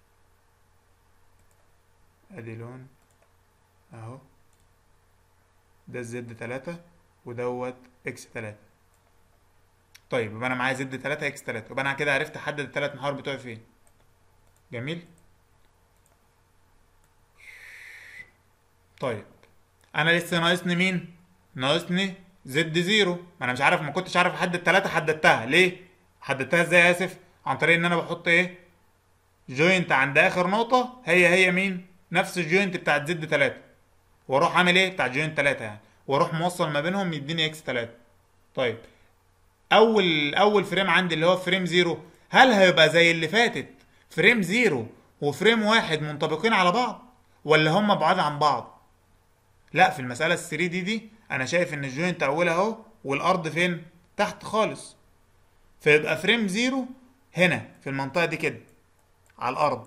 ادي لون اهو ده الزد تلاتة ودوت اكس تلاتة طيب يبقى انا معايا زد 3 اكس 3 يبقى انا كده عرفت احدد الثلاث محاور بتوعي فين جميل طيب انا لسه ناقصني مين ناقصني زد زيرو ما انا مش عارف ما كنتش عارف احدد 3 حددتها ليه حددتها ازاي اسف عن طريق ان انا بحط ايه جوينت عند اخر نقطة هي هي مين نفس الجوينت بتاعت زد 3 واروح عامل ايه بتاع جوينت 3 يعني واروح موصل ما بينهم يديني اكس 3 طيب اول اول فريم عندي اللي هو فريم زيرو هل هيبقى زي اللي فاتت فريم زيرو وفريم واحد منطبقين على بعض ولا هم بعاد عن بعض لا في المسألة ال 3 دي دي انا شايف ان الجوينت اولها اهو والارض فين تحت خالص فيبقى فريم زيرو هنا في المنطقة دي كده على الارض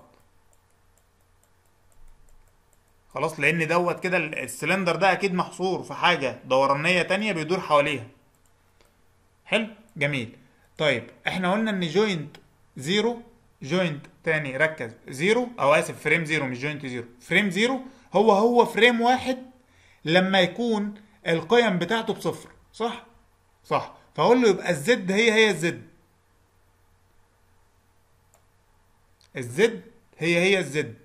خلاص لان دوت كده السلندر ده اكيد محصور في حاجة دورانية تانية بيدور حواليها حلو جميل طيب احنا قلنا ان جوينت زيرو جوينت تاني ركز زيرو او اسف فريم زيرو مش جوينت زيرو فريم زيرو هو هو فريم واحد لما يكون القيم بتاعته بصفر صح صح فاقول له يبقى الزد هي هي الزد الزد هي هي الزد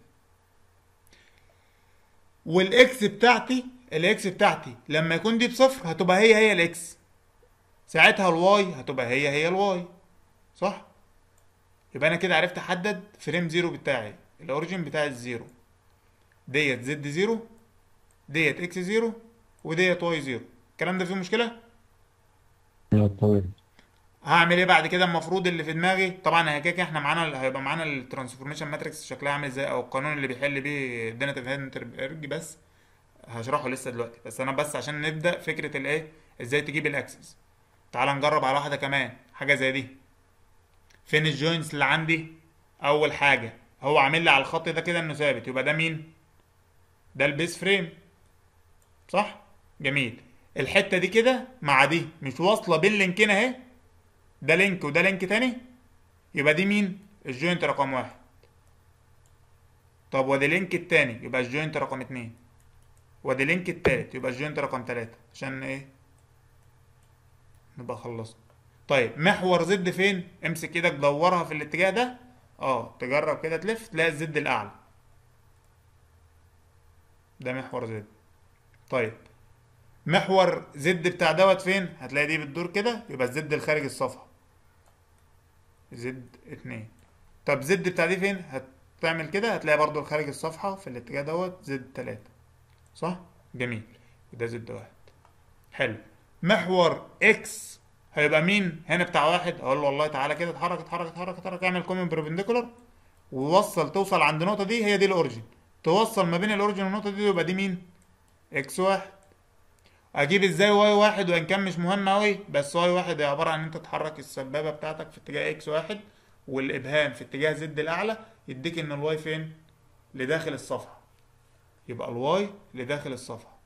والاكس بتاعتي الاكس بتاعتي لما يكون دي بصفر هتبقى هي هي الاكس ساعتها الواي هتبقى هي هي الواي صح يبقى انا كده عرفت احدد فريم زيرو بتاعي الاوريجين بتاع الزيرو ديت زد زيرو ديت اكس زيرو وديت واي زيرو الكلام ده فيه مشكله لا تمام هعمل ايه بعد كده المفروض اللي في دماغي طبعا هي كده كده احنا معانا هيبقى معانا الترانسفورميشن ماتريكس شكلها عامل ازاي او القانون اللي بيحل بيه ديناتيف هينتربرج بس هشرحه لسه دلوقتي بس انا بس عشان نبدا فكره الايه ازاي تجيب الاكسس تعال نجرب على واحده كمان حاجه زي دي فين الجوينتس اللي عندي اول حاجه هو عامل لي على الخط ده كده انه ثابت يبقى ده مين ده البيس فريم صح جميل الحته دي كده مع دي مش واصله بين لينكين اهي ده لينك وده لينك تاني يبقى دي مين الجوينت رقم واحد طب وادي لينك التاني يبقى الجوينت رقم اتنين وادي لينك التالت يبقى الجوينت رقم تلاتة عشان ايه نبقى خلصنا طيب محور زد فين امسك ايدك دورها في الاتجاه ده اه تجرب كده تلف تلاقي الزد الاعلى ده محور زد طيب محور زد بتاع دوت فين هتلاقي دي بتدور كده يبقى الزد الخارج الصفحة زد اتنين طب زد بتاع دي فين هتعمل كده هتلاقي برضو الخارج الصفحة في الاتجاه دوت زد تلاتة صح جميل وده زد واحد حلو محور اكس هيبقى مين هنا بتاع واحد اقول له والله تعالى كده اتحرك اتحرك اتحرك اتحرك اعمل كومن بربنديكولار ووصل توصل عند النقطة دي هي دي الاوريجين توصل ما بين الاوريجين والنقطة دي يبقى دي مين اكس واحد اجيب ازاي واي واحد وان كان مش مهم اوي بس واي واحد هي عبارة عن ان انت تحرك السبابة بتاعتك في اتجاه اكس واحد والابهام في اتجاه زد الاعلى يديك ان الواي فين لداخل الصفحة يبقى الواي لداخل الصفحة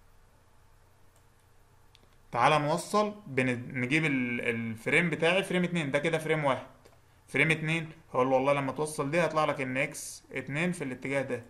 تعال نوصل بن... نجيب ال- الفريم بتاعي فريم اتنين ده كده فريم واحد فريم اتنين هقول له والله لما توصل دي هيطلع لك ان اكس اتنين في الاتجاه ده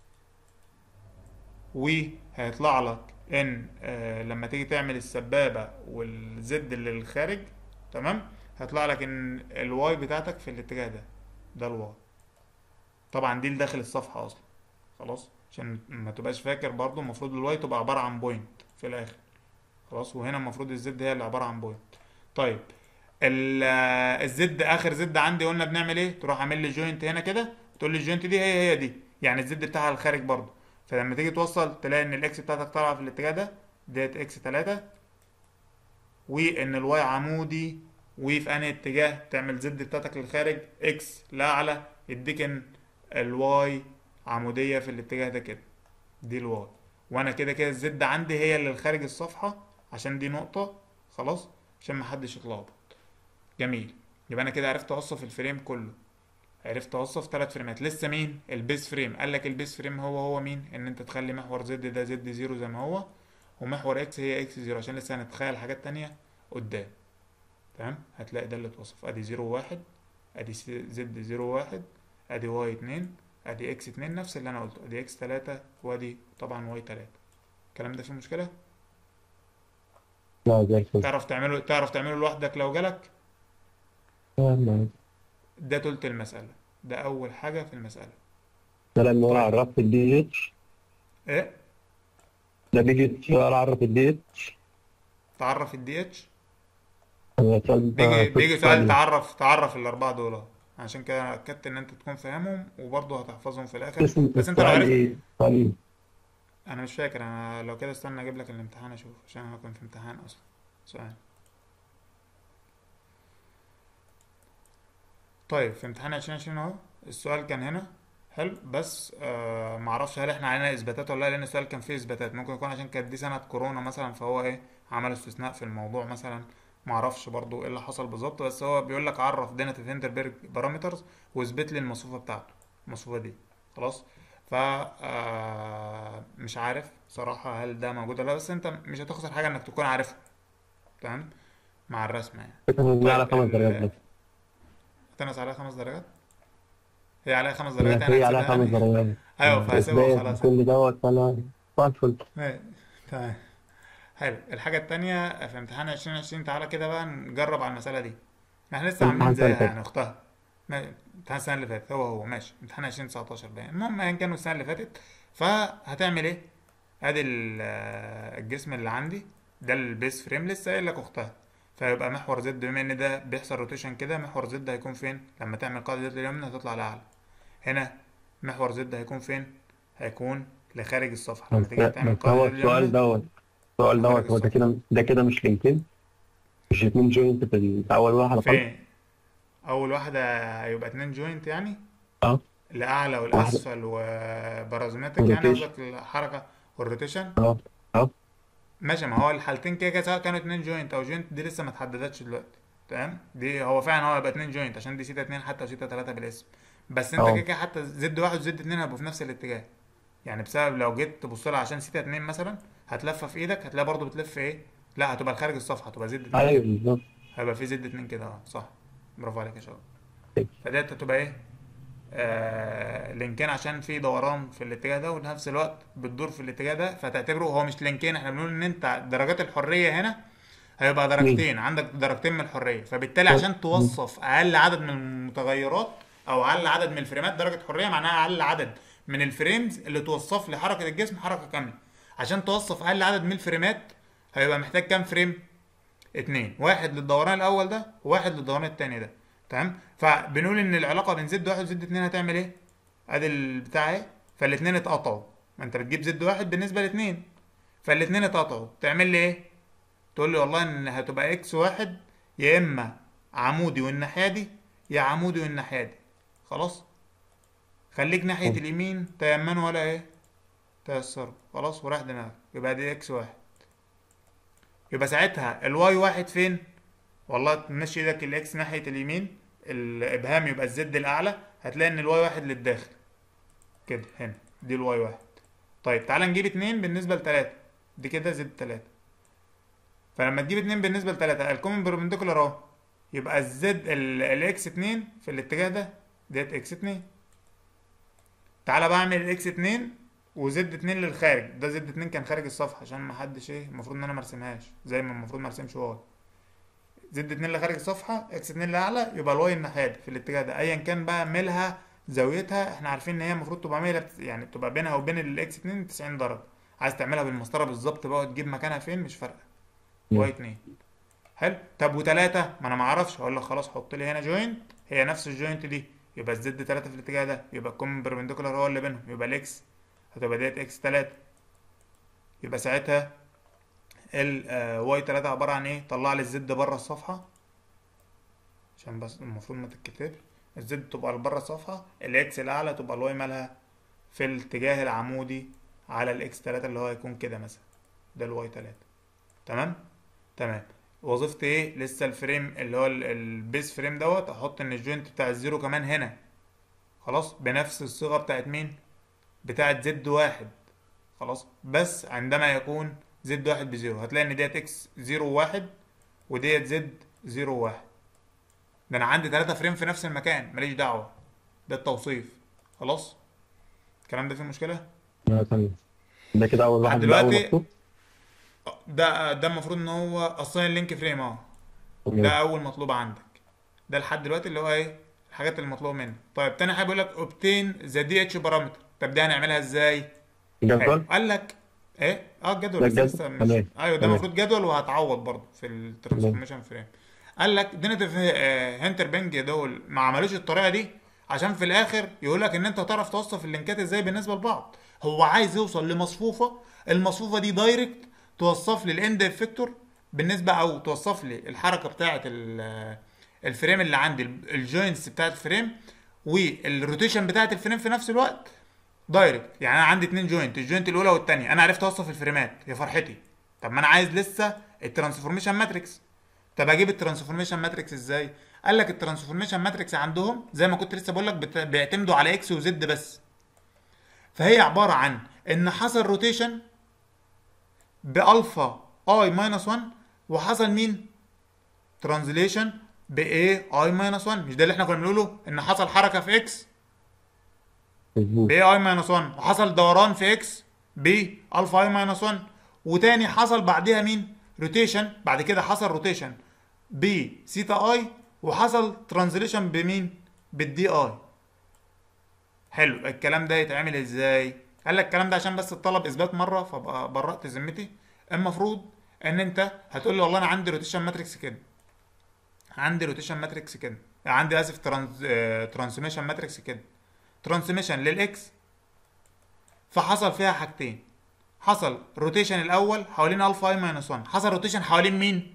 وهيطلع لك ان آه لما تيجي تعمل السبابة والزد اللي للخارج تمام هيطلع لك ان الواي بتاعتك في الاتجاه ده ده الواي طبعا دي لداخل الصفحة اصلا خلاص عشان ما تبقاش فاكر برضو المفروض الواي تبقى عبارة عن بوينت في الاخر خلاص وهنا المفروض الزد هي اللي عبارة عن بوينت طيب ال- آه، الزد اخر زد عندي قلنا بنعمل ايه تروح عامل لي جوينت هنا كده تقول لي الجوينت دي هي هي دي يعني الزد بتاعها الخارج برضو فلما تيجي توصل تلاقي ان الاكس بتاعتك طالعه في الاتجاه ده ديت اكس 3 وان الواي عمودي وفي انهي اتجاه تعمل زد بتاعتك للخارج اكس لاعلى يديك ان الواي عموديه في الاتجاه ده كده دي الواي وانا كده كده الزد عندي هي اللي لخارج الصفحه عشان دي نقطه خلاص عشان محدش يتلخبط جميل يبقى انا كده عرفت اوصف الفريم كله عرفت اوصف ثلاث فريمات لسه مين البيس فريم قال لك البيس فريم هو هو مين ان انت تخلي محور زد ده زد زيرو زي ما هو ومحور اكس هي اكس زيرو عشان لسه هنتخيل حاجات تانية قدام تمام هتلاقي ده اللي اتوصف ادي زيرو واحد ادي زد زيرو واحد ادي واي اتنين ادي اكس اتنين نفس اللي انا قلته ادي اكس تلاتة وادي طبعا واي تلاتة الكلام ده فيه مشكلة لا زي الفل تعرف تعمله تعرف تعمله لوحدك لو جالك تمام. ده تلت المسألة ده أول حاجة في المسألة ده لما هو طيب عرفت الدي اتش إيه ده بيجي سؤال عرف الدي اتش تعرف الدي اتش هو السؤال بيجي ده كنت بيجي سؤال سؤال تعرف تعرف الأربعة دول أهو. عشان كده أنا أكدت إن أنت تكون فاهمهم وبرضه هتحفظهم في الآخر اسم بس أنت لو السؤال عرفت ايه؟ سؤال ايه؟ أنا مش فاكر أنا لو كده استنى أجيب لك الامتحان أشوف عشان أنا كنت في امتحان أصلا سؤال طيب في امتحان 2020 اهو السؤال كان هنا حلو بس آه معرفش هل احنا علينا اثباتات ولا لا لان السؤال كان فيه اثباتات ممكن يكون عشان كانت دي سنة كورونا مثلا فهو ايه عمل استثناء في الموضوع مثلا معرفش برضو ايه اللي حصل بالظبط بس هو بيقول لك عرف دينة هيندربرج بارامترز واثبت لي المصفوفة بتاعته المصفوفة دي خلاص ف آه مش عارف صراحة هل ده موجود ولا لا بس انت مش هتخسر حاجة انك تكون عارفه تمام مع الرسمة يعني فكرة ان على طيب خمس درجات ال... بس هتنقص عليها خمس درجات هي عليها خمس درجات هي يعني هي عليها هحسبها خمس يعني درجات ايوه فهسيبها إثبات وخلاص كل دوت فأنا صباح الفل ماشي. تمام حلو الحاجة التانية في امتحان 2020 تعالى كده بقى نجرب على المسألة دي ما احنا لسه عاملين امتحان سنة زيها فاتت يعني اختها ما- امتحان السنة اللي فاتت هو هو ماشي امتحان 2019 باين المهم ايا كانوا السنة اللي فاتت فهتعمل ايه ادي ال- آه، الجسم اللي عندي ده البيس فريم لسه قايل لك اختها فيبقى محور زد بما ان ده بيحصل روتيشن كده محور زد هيكون فين لما تعمل قاعدة زد اليمنى هتطلع لأعلى هنا محور زد هيكون فين هيكون لخارج الصفحة لما بس تيجي تعمل بس قاعدة هو زد السؤال اليمنى دوت السؤال لخارج دوت هو ده الصفحة كده ده كده مش لينكين مش اتنين جوينت في ال- في أول واحدة خالص فين اول واحدة هيبقى اتنين جوينت يعني اه الاعلى واحدة والاسفل وبارازماتيك يعني روتيشن قصدك الحركة والروتيشن اه اه ماشي ما هو الحالتين كده كده سواء كانوا اتنين جوينت او جوينت دي لسه ما اتحددتش دلوقتي تمام دي هو فعلا هو هيبقى اتنين جوينت عشان دي سيتا اتنين حتى وسيتا تلاتة بالاسم بس انت كده اه كده حتى زد واحد وزد اتنين هيبقوا في نفس الاتجاه يعني بسبب لو جيت تبص لها عشان سيتا اتنين مثلا هتلفها في ايدك هتلاقي برضو بتلف ايه لا هتبقى خارج الصفحة هتبقى زد اتنين ايوه كده بالظبط هيبقى في زد اتنين كده اه صح برافو عليك يا شباب فديت هتبقى ايه آه لينكين عشان في دوران في الاتجاه ده وفي نفس الوقت بتدور في الاتجاه ده فتعتبره هو مش لينكين احنا بنقول ان انت درجات الحرية هنا هيبقى اتنين درجتين عندك درجتين من الحرية فبالتالي عشان توصف اقل عدد من المتغيرات او اقل عدد من الفريمات درجة حرية معناها اقل عدد من الفريمز اللي توصف لي حركة الجسم حركة كاملة عشان توصف اقل عدد من الفريمات هيبقى محتاج كام فريم اتنين واحد للدوران الاول ده وواحد للدوران التاني ده تمام فبنقول ان العلاقه بين زد واحد وزد اتنين هتعمل ايه ادي البتاع اهي فالاتنين اتقطعوا ما انت بتجيب زد واحد بالنسبه لاتنين فالاتنين اتقطعوا تعمل لي ايه تقول لي والله ان هتبقى اكس واحد يا اما عمودي والناحيه دي يا عمودي والناحيه دي خلاص خليك ناحيه اليمين تيمنوا ولا ايه تيسروا خلاص وراح دماغك يبقى دي اكس واحد يبقى ساعتها الواي واحد فين والله تمشي ايدك الاكس ناحية اليمين الابهام يبقى الزد الاعلى هتلاقي ان الواي واحد للداخل كده هنا دي الواي واحد طيب تعالى نجيب اتنين بالنسبة لتلاتة دي كده زد تلاتة فلما تجيب اتنين بالنسبة لتلاتة الكومن بيربنديكولار اهو يبقى الزد الاكس اتنين في الاتجاه ده ديت اكس اتنين تعالى بعمل الاكس اتنين وزد اتنين للخارج ده زد اتنين كان خارج الصفحة عشان ما حدش ايه المفروض ان انا مرسمهاش زي ما المفروض مرسمش واي زد اتنين لخارج الصفحة اكس اتنين لأعلى يبقى الواي الناحية دي في الاتجاه ده ايا كان بقى ميلها زاويتها احنا عارفين ان هي المفروض تبقى ميلها بت- يعني تبقى بينها وبين الاكس اتنين 90 درجة عايز تعملها بالمسطرة بالظبط بقى وتجيب مكانها فين مش فارقة واي اتنين حلو طب وتلاتة ما انا معرفش هقول لك خلاص حط لي هنا جوينت هي نفس الجوينت دي يبقى الزد تلاتة في الاتجاه ده يبقى الكومن بيربنديكولار هو اللي بينهم يبقى الاكس هتبقى ديت اكس تلاتة يبقى ساعتها الواي تلاتة عبارة عن ايه طلع لي الزد بره الصفحة عشان بس المفروض ما تتكتبش الزد تبقى بره الصفحة الاكس الاعلى تبقى الواي مالها في الاتجاه العمودي على الاكس تلاتة اللي هو هيكون كده مثلا ده الواي تلاتة تمام تمام وظيفتي ايه لسه الفريم اللي هو ال- البيس فريم دوت احط ان الجوينت بتاع الزيرو كمان هنا خلاص بنفس الصيغه بتاعت مين بتاعت زد واحد خلاص بس عندما يكون زد واحد بزيرو هتلاقي ان ديت اكس زيرو واحد وديت زد زيرو واحد ده انا عندي ثلاثة فريم في نفس المكان ماليش دعوة ده التوصيف خلاص الكلام ده فيه مشكلة لا تمام ده كده اول لحد واحد ده اول دلوقتي مطلوب ده ده المفروض ان هو اصلا اللينك فريم اه ده تمام اول مطلوب عندك ده لحد دلوقتي اللي هو ايه الحاجات اللي مطلوبه منك طيب تاني حاجه بيقول لك اوبتين ذا دي اتش بارامتر طب دي هنعملها ازاي حلو جدول قال لك ايه اه الجدول ده بس الجدول لسه مش تمام ايوه ده تمام المفروض جدول وهتعوض برضه في تمام الترانسفورميشن فريم قال لك دينيتيف هنتر بنج دول ما عملوش الطريقه دي عشان في الاخر يقول لك ان انت تعرف توصف اللينكات ازاي بالنسبه لبعض هو عايز يوصل لمصفوفه المصفوفه دي دايركت توصف لي الاند افكتور بالنسبه او توصف لي الحركه بتاعه ال- الفريم اللي عندي الجوينتس بتاعه الفريم والروتيشن بتاعه الفريم في نفس الوقت دايركت يعني انا عندي اتنين جوينت الجوينت الاولى والثانيه انا عرفت اوصف الفريمات يا فرحتي طب ما انا عايز لسه الترانسفورميشن ماتريكس طب اجيب الترانسفورميشن ماتريكس ازاي قال لك الترانسفورميشن ماتريكس عندهم زي ما كنت لسه بقول لك بت- بيعتمدوا على اكس وزد بس فهي عباره عن ان حصل روتيشن بالفا اي ماينس 1 وحصل مين ترانزليشن باي اي ماينس 1 مش ده اللي احنا كنا بنقوله ان حصل حركه في اكس مظبوط ب اي ماينس 1 وحصل دوران في اكس ب الفا اي ماينس 1 وتاني حصل بعدها مين روتيشن بعد كده حصل روتيشن ب سيتا اي وحصل ترانزليشن بمين بالدي اي حلو الكلام ده يتعمل ازاي قال لك الكلام ده عشان بس الطلب اثبات مره فابقى برأت ذمتي المفروض ان انت هتقول لي والله انا عندي روتيشن ماتريكس كده عندي روتيشن ماتريكس كده عندي اسف ترانز ترانسميشن ماتريكس كده ترانسميشن للاكس فحصل فيها حاجتين حصل روتيشن الاول حوالين الفا اي ماينس 1 حصل روتيشن حوالين مين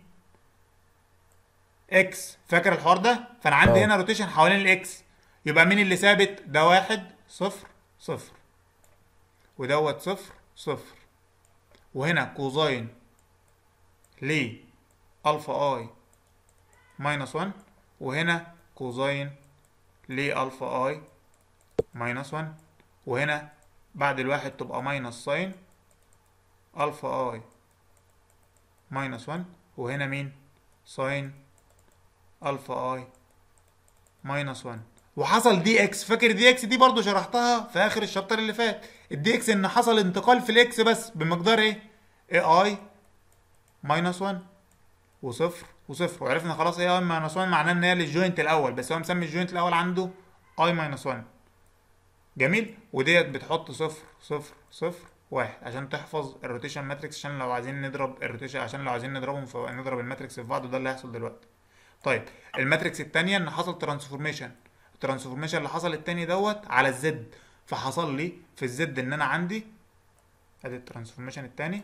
اكس فاكر الحوار ده فانا عندي اه هنا روتيشن حوالين الاكس يبقى مين اللي ثابت ده واحد صفر صفر ودوت صفر صفر وهنا كوزاين ل الفا اي ماينس 1 وهنا كوزاين ل الفا اي ماينس 1 وهنا بعد الواحد تبقى ماينس ساين الفا اي ماينس 1 وهنا مين ساين الفا اي ماينس 1 وحصل دي اكس فاكر دي اكس دي برضو شرحتها في اخر الشابتر اللي فات الدي اكس ان حصل انتقال في الاكس بس بمقدار ايه اي اي ماينس 1 وصفر وصفر وعرفنا خلاص ايه اي ماينس 1 معناه ان هي للجوينت الاول بس هو مسمي الجوينت الاول عنده اي ماينس 1 جميل وديت بتحط صفر صفر صفر واحد عشان تحفظ الروتيشن ماتريكس عشان لو عايزين نضرب الروتيشن عشان لو عايزين نضربهم في نضرب الماتريكس في بعض وده اللي هيحصل دلوقتي طيب الماتريكس التانية ان حصل ترانسفورميشن الترانسفورميشن اللي حصل التاني دوت على الزد فحصل لي في الزد ان انا عندي ادي الترانسفورميشن التاني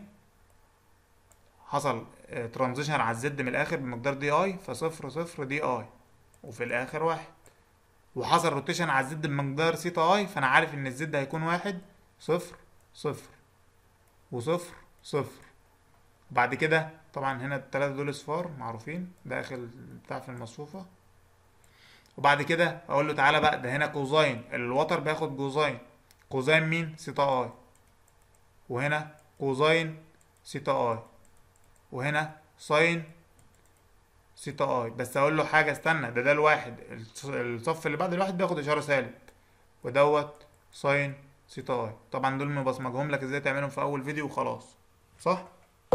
حصل ترانزيشن على الزد من الاخر بمقدار دي اي فصفر صفر دي اي وفي الاخر واحد وحصل روتيشن على الزد بمقدار سيتا اي فانا عارف ان الزد هيكون واحد صفر صفر وصفر صفر بعد كده طبعا هنا التلاتة دول اصفار معروفين داخل بتاع في المصفوفة وبعد كده اقول له تعالى بقى ده هنا كوزاين الوتر بياخد كوزاين كوزاين مين سيتا اي وهنا كوزاين سيتا اي وهنا ساين سيتا اي بس اقول له حاجه استنى ده ده الواحد الص- الصف اللي بعد الواحد بياخد اشاره سالب ودوت ساين سيتا اي طبعا دول مبصمجهم لك ازاي تعملهم في اول فيديو وخلاص صح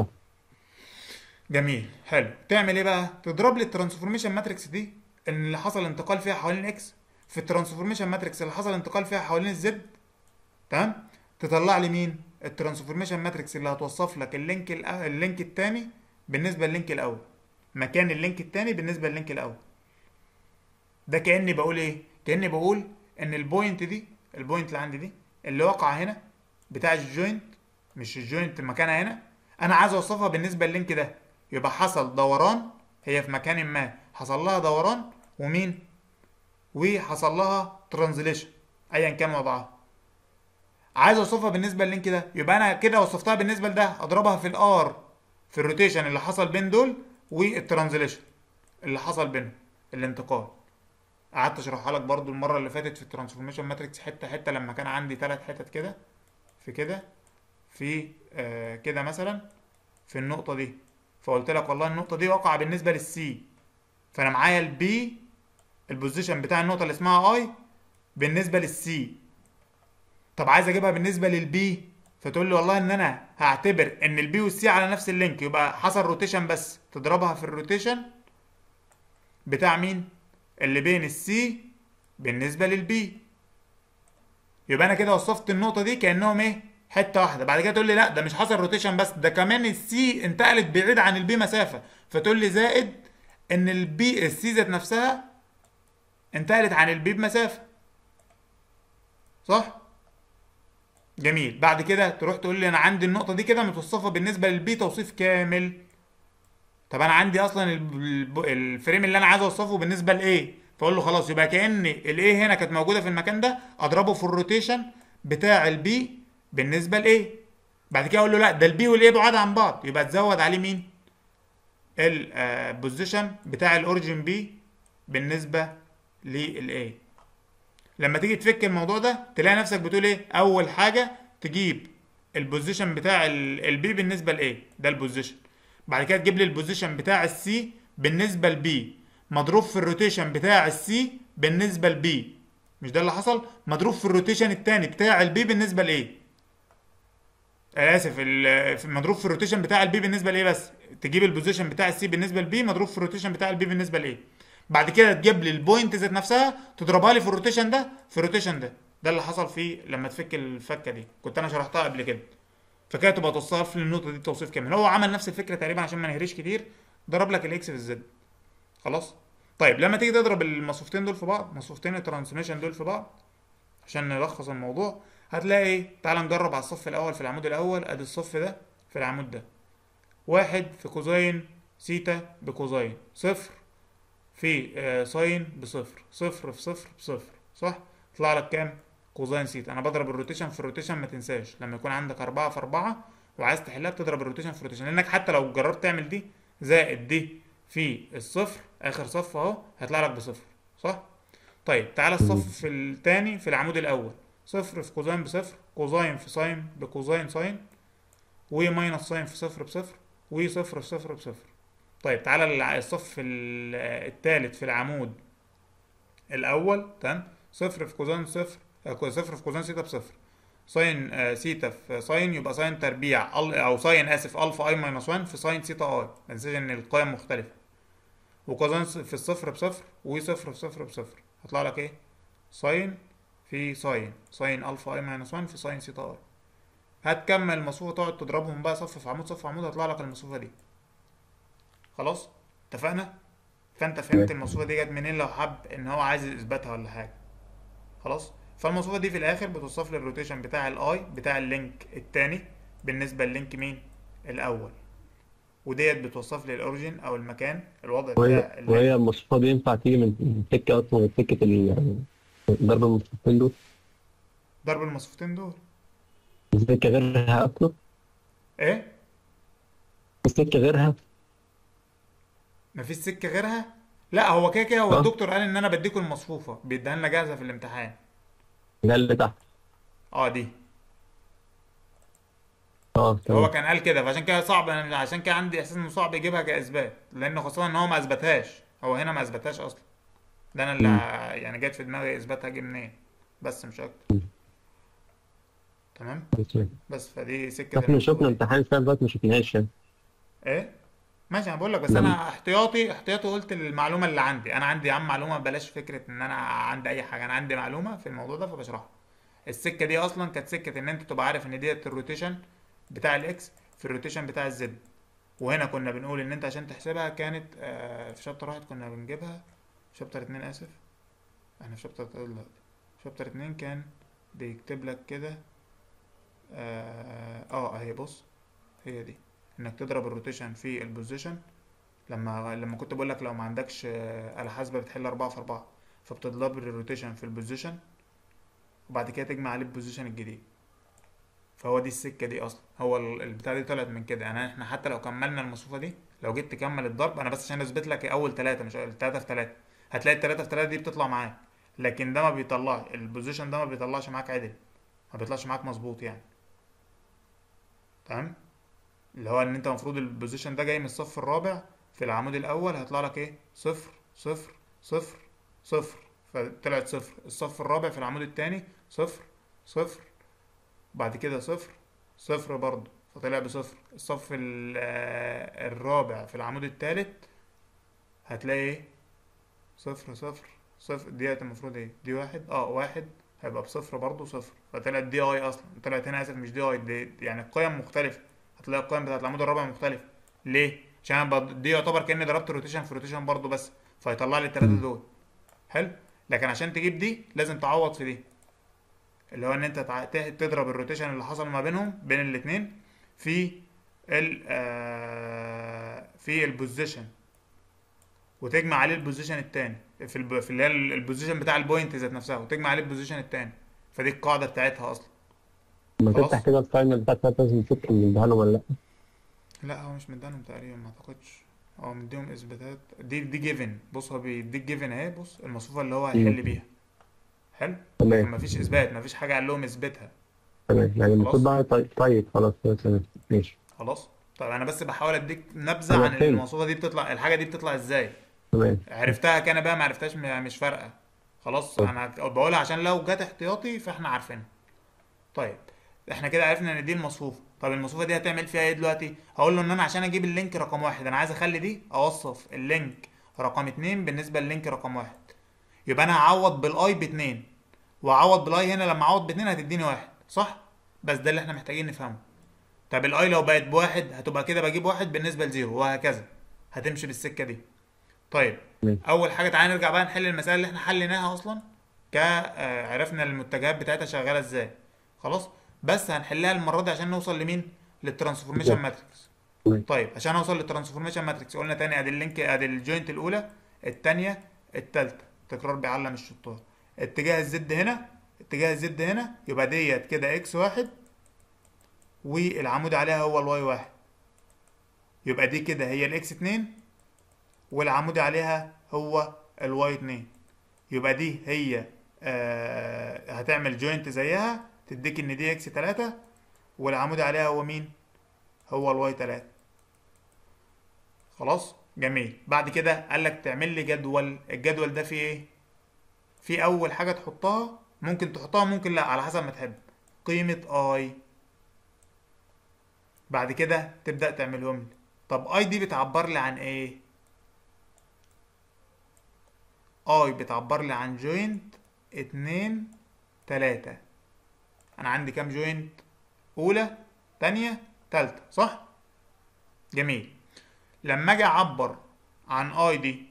جميل حلو تعمل ايه بقى تضرب لي الترانسفورميشن ماتريكس دي ان اللي حصل انتقال فيها حوالين اكس في الترانسفورميشن ماتريكس اللي حصل انتقال فيها حوالين الزد تمام تطلع لي مين الترانسفورميشن ماتريكس اللي هتوصف لك اللينك الأ- اللينك التاني بالنسبه للينك الاول مكان اللينك التاني بالنسبه للينك الاول ده كاني بقول ايه كاني بقول ان البوينت دي البوينت اللي عندي دي اللي واقعه هنا بتاع الجوينت مش الجوينت مكانها هنا انا عايز اوصفها بالنسبه للينك ده يبقى حصل دوران هي في مكان ما حصل لها دوران ومين وحصل لها ترانزليشن ايا كان وضعها عايز اوصفها بالنسبه للينك ده يبقى انا كده وصفتها بالنسبه لده اضربها في الار في الروتيشن اللي حصل بين دول والترانزليشن اللي حصل بينهم الانتقال قعدت اشرحها لك برضو المره اللي فاتت في الترانسفورميشن ماتريكس حته حته لما كان عندي ثلاث حتت كده في كده في آه كده مثلا في النقطه دي فقلت لك والله النقطه دي واقعه بالنسبه للسي فانا معايا البي البوزيشن بتاع النقطه اللي اسمها اي بالنسبه للسي طب عايز اجيبها بالنسبه للبي فتقول لي والله ان انا هعتبر ان البي والسي على نفس اللينك يبقى حصل روتيشن بس تضربها في الروتيشن بتاع مين اللي بين السي بالنسبه للبي يبقى انا كده وصفت النقطه دي كانهم ايه حته واحده بعد كده تقول لي لا ده مش حصل روتيشن بس ده كمان السي انتقلت بعيد عن البي مسافه فتقول لي زائد ان البي السي ذات نفسها انتقلت عن البي بمسافه صح جميل بعد كده تروح تقول لي انا عندي النقطه دي كده متوصفه بالنسبه للبي توصيف كامل طب انا عندي اصلا ال- الفريم اللي انا عايز اوصفه بالنسبه لايه فاقول له خلاص يبقى كان الايه هنا كانت موجوده في المكان ده اضربه في الروتيشن بتاع البي بالنسبه لايه بعد كده اقول له لا ده البي والايه بعاد عن بعض يبقى تزود عليه مين البوزيشن بتاع الاوريجن بي بالنسبه للايه لما تيجي تفك الموضوع ده تلاقي نفسك بتقول ايه اول حاجه تجيب البوزيشن بتاع البي بالنسبه لايه ده البوزيشن بعد كده تجيب لي البوزيشن بتاع السي بالنسبه لبي مضروب في الروتيشن بتاع السي بالنسبه لبي مش ده اللي حصل مضروب في الروتيشن التاني بتاع البي بالنسبه لايه آه، اسف ال- في- مضروب في الروتيشن بتاع البي بالنسبه لايه بس تجيب البوزيشن بتاع السي بالنسبه لبي مضروب في الروتيشن بتاع البي بالنسبه لايه بعد كده تجيب لي البوينت ذات نفسها تضربها لي في الروتيشن ده في الروتيشن ده ده اللي حصل فيه لما تفك الفكه دي كنت انا شرحتها قبل كده فكده تبقى توصف لي النقطه دي توصيف كامل هو عمل نفس الفكره تقريبا عشان ما نهريش كتير ضرب لك الاكس في الزد خلاص طيب لما تيجي تضرب المصفوفتين دول في بعض مصفوفتين الترانسميشن دول في بعض عشان نلخص الموضوع هتلاقي ايه تعال نجرب على الصف الاول في العمود الاول ادي الصف ده في العمود ده واحد في كوزين سيتا بكوزين صفر في آه ساين بصفر صفر في صفر بصفر صح يطلع لك كام كوزين سيتا انا بضرب الروتيشن في الروتيشن ما تنساش لما يكون عندك أربعة في أربعة وعايز تحلها بتضرب الروتيشن في الروتيشن لانك حتى لو جربت تعمل دي زائد دي في الصفر اخر صف اهو هيطلع لك بصفر صح طيب تعالى الصف الثاني في العمود الاول صفر في كوزين بصفر كوزين في ساين بكوزين ساين وماينس ساين في صفر بصفر وصفر في صفر بصفر طيب تعالى الع- الصف الثالث في العمود الاول تمام صفر في كوزين صفر آه، كو- صفر في كوزين سيتا بصفر ساين آه، سيتا في ساين يبقى ساين تربيع ال- او ساين اسف الفا اي ماينس 1 في ساين سيتا اي ما تنساش ان القيم مختلفه وكوزين س- في الصفر بصفر وصفر في صفر بصفر هيطلع لك ايه ساين في ساين ساين الفا اي ماينس 1 في ساين سيتا اي هتكمل المصفوفه تقعد تضربهم بقى صف في عمود صف في عمود هيطلع لك المصفوفه دي خلاص اتفقنا فانت فهمت تمام. المصفوفه دي جت منين لو حب ان هو عايز يثبتها ولا حاجه خلاص فالمصفوفه دي في الاخر بتوصف لي الروتيشن بتاع الاي بتاع اللينك التاني بالنسبه للينك مين الاول وديت بتوصف لي الاوريجين او المكان الوضع بتاع وهي اللينك وهي المصفوفة دي ينفع تيجي من سكة أصلا من سكة ال يعني ضرب المصفوفتين دول ضرب المصفوفتين دول سكة غيرها أصلا ايه سكة غيرها مفيش سكه غيرها لا هو كده كده هو اه الدكتور قال ان انا بديكم المصفوفه بيديها لنا جاهزه في الامتحان ده اللي تحت اه دي اه هو تمام كان قال كده فعشان كده صعب أنا عشان كده عندي احساس انه صعب يجيبها كاثبات لانه خاصه ان هو ما اثبتهاش هو هنا ما اثبتهاش اصلا ده انا اللي مم. ع- يعني جت في دماغي اثباتها اجي منين بس مش اكتر مم. تمام بس بس فدي سكه احنا المصفوفه شفنا دي امتحان السنة اللي فاتت ما شفناش يعني ايه ماشي انا بقول لك بس لما انا احتياطي احتياطي قلت المعلومه اللي عندي انا عندي يا عم معلومه بلاش فكره ان انا عندي اي حاجه انا عندي معلومه في الموضوع ده فبشرحها السكه دي اصلا كانت سكه ان انت تبقى عارف ان ديت الروتيشن بتاع الاكس في الروتيشن بتاع الزد وهنا كنا بنقول ان انت عشان تحسبها كانت آه، في شابتر واحد كنا بنجيبها في شابتر اتنين اسف احنا في شابتر تلاتة دلوقتي شابتر اتنين كان بيكتب لك كده اه آه، اهي بص هي دي انك تضرب الروتيشن في البوزيشن لما لما كنت بقول لك لو ما عندكش آه، آلة حاسبة بتحل أربعة في أربعة فبتضرب الروتيشن في البوزيشن وبعد كده تجمع عليه البوزيشن الجديد فهو دي السكه دي اصلا هو ال- البتاع دي طلعت من كده يعني احنا حتى لو كملنا المصفوفه دي لو جيت تكمل الضرب انا بس عشان اثبت لك اول ثلاثه مش الثلاثه في ثلاثه هتلاقي الثلاثه في ثلاثه دي بتطلع معاك لكن ده ما بيطلعش البوزيشن ده ما بيطلعش معاك عدل ما بيطلعش معاك مظبوط يعني تمام اللي هو ان انت المفروض البوزيشن ده جاي من الصف الرابع في العمود الاول هيطلع لك ايه صفر صفر صفر صفر فطلعت صفر الصف الرابع في العمود التاني صفر صفر بعد كده صفر صفر برضه فطلع بصفر الصف ال- آه، الرابع في العمود التالت هتلاقي ايه صفر صفر صفر ديت المفروض ايه دي واحد اه واحد هيبقى بصفر برضه صفر فطلعت دي اي اصلا طلعت هنا اسف مش دي اي دي يعني القيم مختلفة هتلاقي القيم بتاعت العمود الرابع مختلفة ليه؟ عشان أنا بض- دي يعتبر كأني ضربت روتيشن في روتيشن برضه بس فيطلع لي التلاتة مم. دول حلو لكن عشان تجيب دي لازم تعوض في دي اللي هو ان انت تع- ت- تضرب الروتيشن اللي حصل ما بينهم بين الاتنين في ال آه، في البوزيشن وتجمع عليه البوزيشن التاني في الب... في اللي هي ال- البوزيشن بتاع البوينت ذات نفسها وتجمع عليه البوزيشن التاني فدي القاعده بتاعتها اصلا لما خلاص تفتح كده الفاينل بتاعك لازم تشوف اللي اداها له ولا لا لا هو مش مدانهم تقريبا ما اعتقدش هو مديهم اثباتات دي دي جيفن بص هو بيديك جيفن اهي بص المصفوفه اللي هو مم. هيحل بيها حلو لكن تمام مفيش اثبات مفيش حاجه قال لهم اثبتها تمام يعني المفروض خلاص بقى طيب طيب خلاص كده تمام ماشي خلاص طيب انا بس بحاول اديك نبذه انا عن فهمت المصفوفه دي بتطلع الحاجه دي بتطلع ازاي تمام عرفتها كان بقى ما عرفتهاش م- مش فارقه خلاص طب انا بقولها عشان لو جت احتياطي فاحنا عارفينها طيب احنا كده عرفنا ان دي المصفوفه طب المصفوفه دي هتعمل فيها ايه دلوقتي هقول له ان انا عشان اجيب اللينك رقم واحد انا عايز اخلي دي اوصف اللينك رقم اتنين بالنسبه للينك رقم واحد يبقى انا هعوض بالاي باتنين واعوض بالاي هنا لما اعوض باتنين هتديني واحد صح بس ده اللي احنا محتاجين نفهمه طب الاي لو بقت بواحد هتبقى كده بجيب واحد بالنسبه لزيرو وهكذا هتمشي بالسكه دي طيب ماشي اول حاجه تعالى نرجع بقى نحل المسائل اللي احنا حليناها اصلا ك آه، عرفنا المتجهات بتاعتها شغاله ازاي خلاص بس هنحلها المره دي عشان نوصل لمين للترانسفورميشن بالظبط ماتريكس تمام طيب عشان اوصل للترانسفورميشن ماتريكس قلنا تاني ادي اللينك ادي الجوينت الاولى الثانيه الثالثه تكرار بيعلم الشطار اتجاه الزد هنا اتجاه الزد هنا يبقى ديت كده اكس واحد والعمود عليها هو الواي واحد يبقى دي كده هي الاكس اتنين والعمود عليها هو الواي اتنين يبقى دي هي آه هتعمل جوينت زيها تديك ان دي اكس تلاتة والعمود عليها هو مين هو الواي تلاتة خلاص جميل بعد كده قال لك تعمل لي جدول الجدول ده فيه ايه في اول حاجة تحطها ممكن تحطها ممكن لا على حسب ما تحب قيمة اي بعد كده تبدأ تعملهم لي طب اي دي بتعبر لي عن ايه اي بتعبر لي عن جوينت اتنين تلاتة انا عندي كام جوينت اولى تانية تالتة صح جميل لما اجي اعبر عن اي دي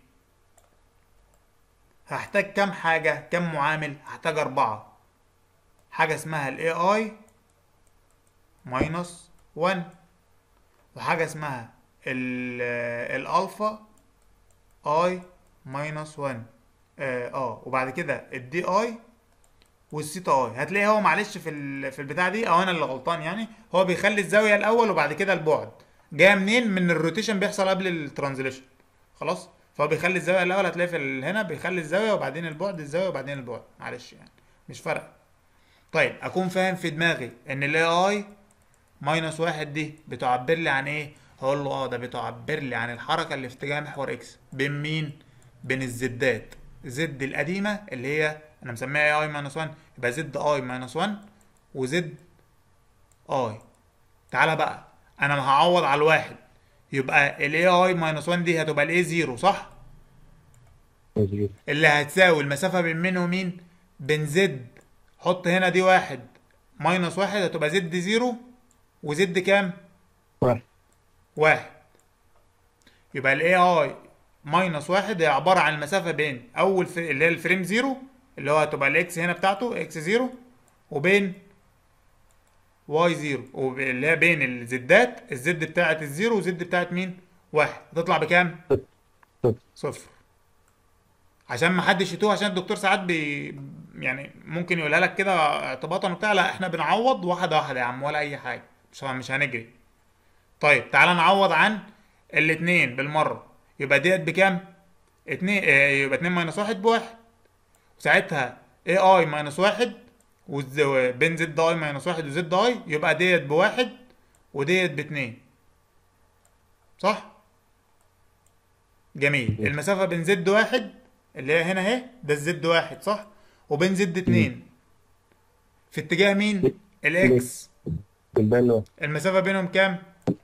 هحتاج كام حاجة كام معامل هحتاج اربعة حاجة اسمها الاي اي ماينس 1 وحاجة اسمها ال- الالفا اي ماينس 1 اه آه، وبعد كده الدي اي والسيتا اي هتلاقي هو معلش في ال- في البتاع دي او انا اللي غلطان يعني هو بيخلي الزاويه الاول وبعد كده البعد جايه منين من الروتيشن بيحصل قبل الترانزليشن خلاص فهو بيخلي الزاويه الاول هتلاقي في ال- هنا بيخلي الزاويه وبعدين البعد الزاويه وبعدين البعد معلش يعني مش فارقه طيب اكون فاهم في دماغي ان الاي اي ماينس واحد دي بتعبر لي عن ايه هقول له اه ده بتعبر لي عن الحركه اللي في اتجاه محور اكس بين مين بين الزدات زد القديمه اللي هي انا مسميها اي اي ماينس 1 يبقى زد اي ماينس 1 وزد اي تعالى بقى انا هعوض على الواحد يبقى الاي اي ماينس 1 دي هتبقى الاي زيرو صح مظبوط اللي هتساوي المسافه بين مين ومين بين زد حط هنا دي واحد ماينس واحد هتبقى زد زيرو وزد كام واحد واحد يبقى الاي اي ماينس واحد هي عبارة عن المسافة بين أول في اللي هي الفريم زيرو اللي هو هتبقى الاكس هنا بتاعته اكس زيرو وبين واي زيرو وب- اللي هي بين الزدات الزد بتاعت الزيرو والزد بتاعت مين؟ واحد هتطلع بكام؟ صفر صفر عشان ما حدش يتوه عشان الدكتور ساعات بي يعني ممكن يقولها لك كده اعتباطا وبتاع لا احنا بنعوض واحده واحده يا عم ولا اي حاجه مش مش هنجري طيب تعالى نعوض عن الاتنين بالمره يبقى ديت بكام اتنين اه يبقى اتنين ماينس واحد بواحد وساعتها اي اي ماينس واحد والز- بين زد اي ماينس واحد وزد اي يبقى ديت بواحد وديت باتنين صح جميل المسافة بين زد واحد اللي هي هنا اهي ده الزد واحد صح وبين زد اتنين في اتجاه مين الاكس يبقى اللي هو المسافة بينهم كام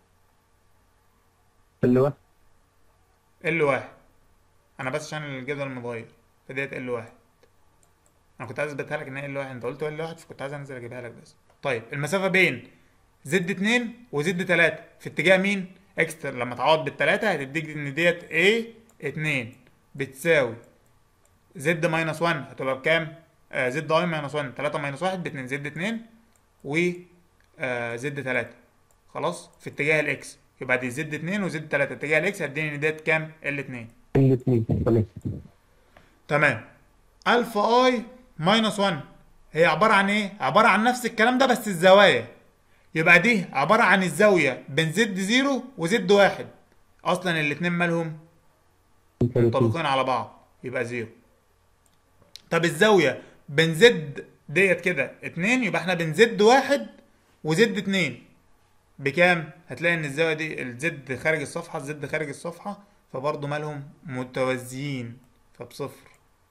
اللي هو ال واحد انا بس عشان الجدول متغير فديت ال واحد انا كنت عايز اثبتها لك ان هي ال واحد انت قلت ال واحد فكنت عايز انزل اجيبها لك بس طيب المسافة بين زد اتنين وزد تلاتة في اتجاه مين اكس لما تعوض بالتلاتة هتديك ان ديت a اتنين بتساوي زد ماينس 1 هتبقى بكام؟ آه زد اي ماينس 1 3 ماينس 1 ب 2 زد 2 و آه زد 3 خلاص في اتجاه الاكس يبقى دي زد 2 وزد 3 اتجاه الاكس هتديني ان ديت كام؟ ال 2 الاثنين تمام تمام الفا اي ماينس 1 هي عباره عن ايه؟ عباره عن نفس الكلام ده بس الزوايا يبقى دي عباره عن الزاويه بين زد 0 وزد 1 اصلا الاتنين مالهم منطبقين على بعض يبقى زيرو طب الزاوية بين زد ديت كده اتنين يبقى احنا بين زد واحد وزد اتنين بكام؟ هتلاقي ان الزاوية دي الزد خارج الصفحة الزد خارج الصفحة فبرضه مالهم متوازيين فبصفر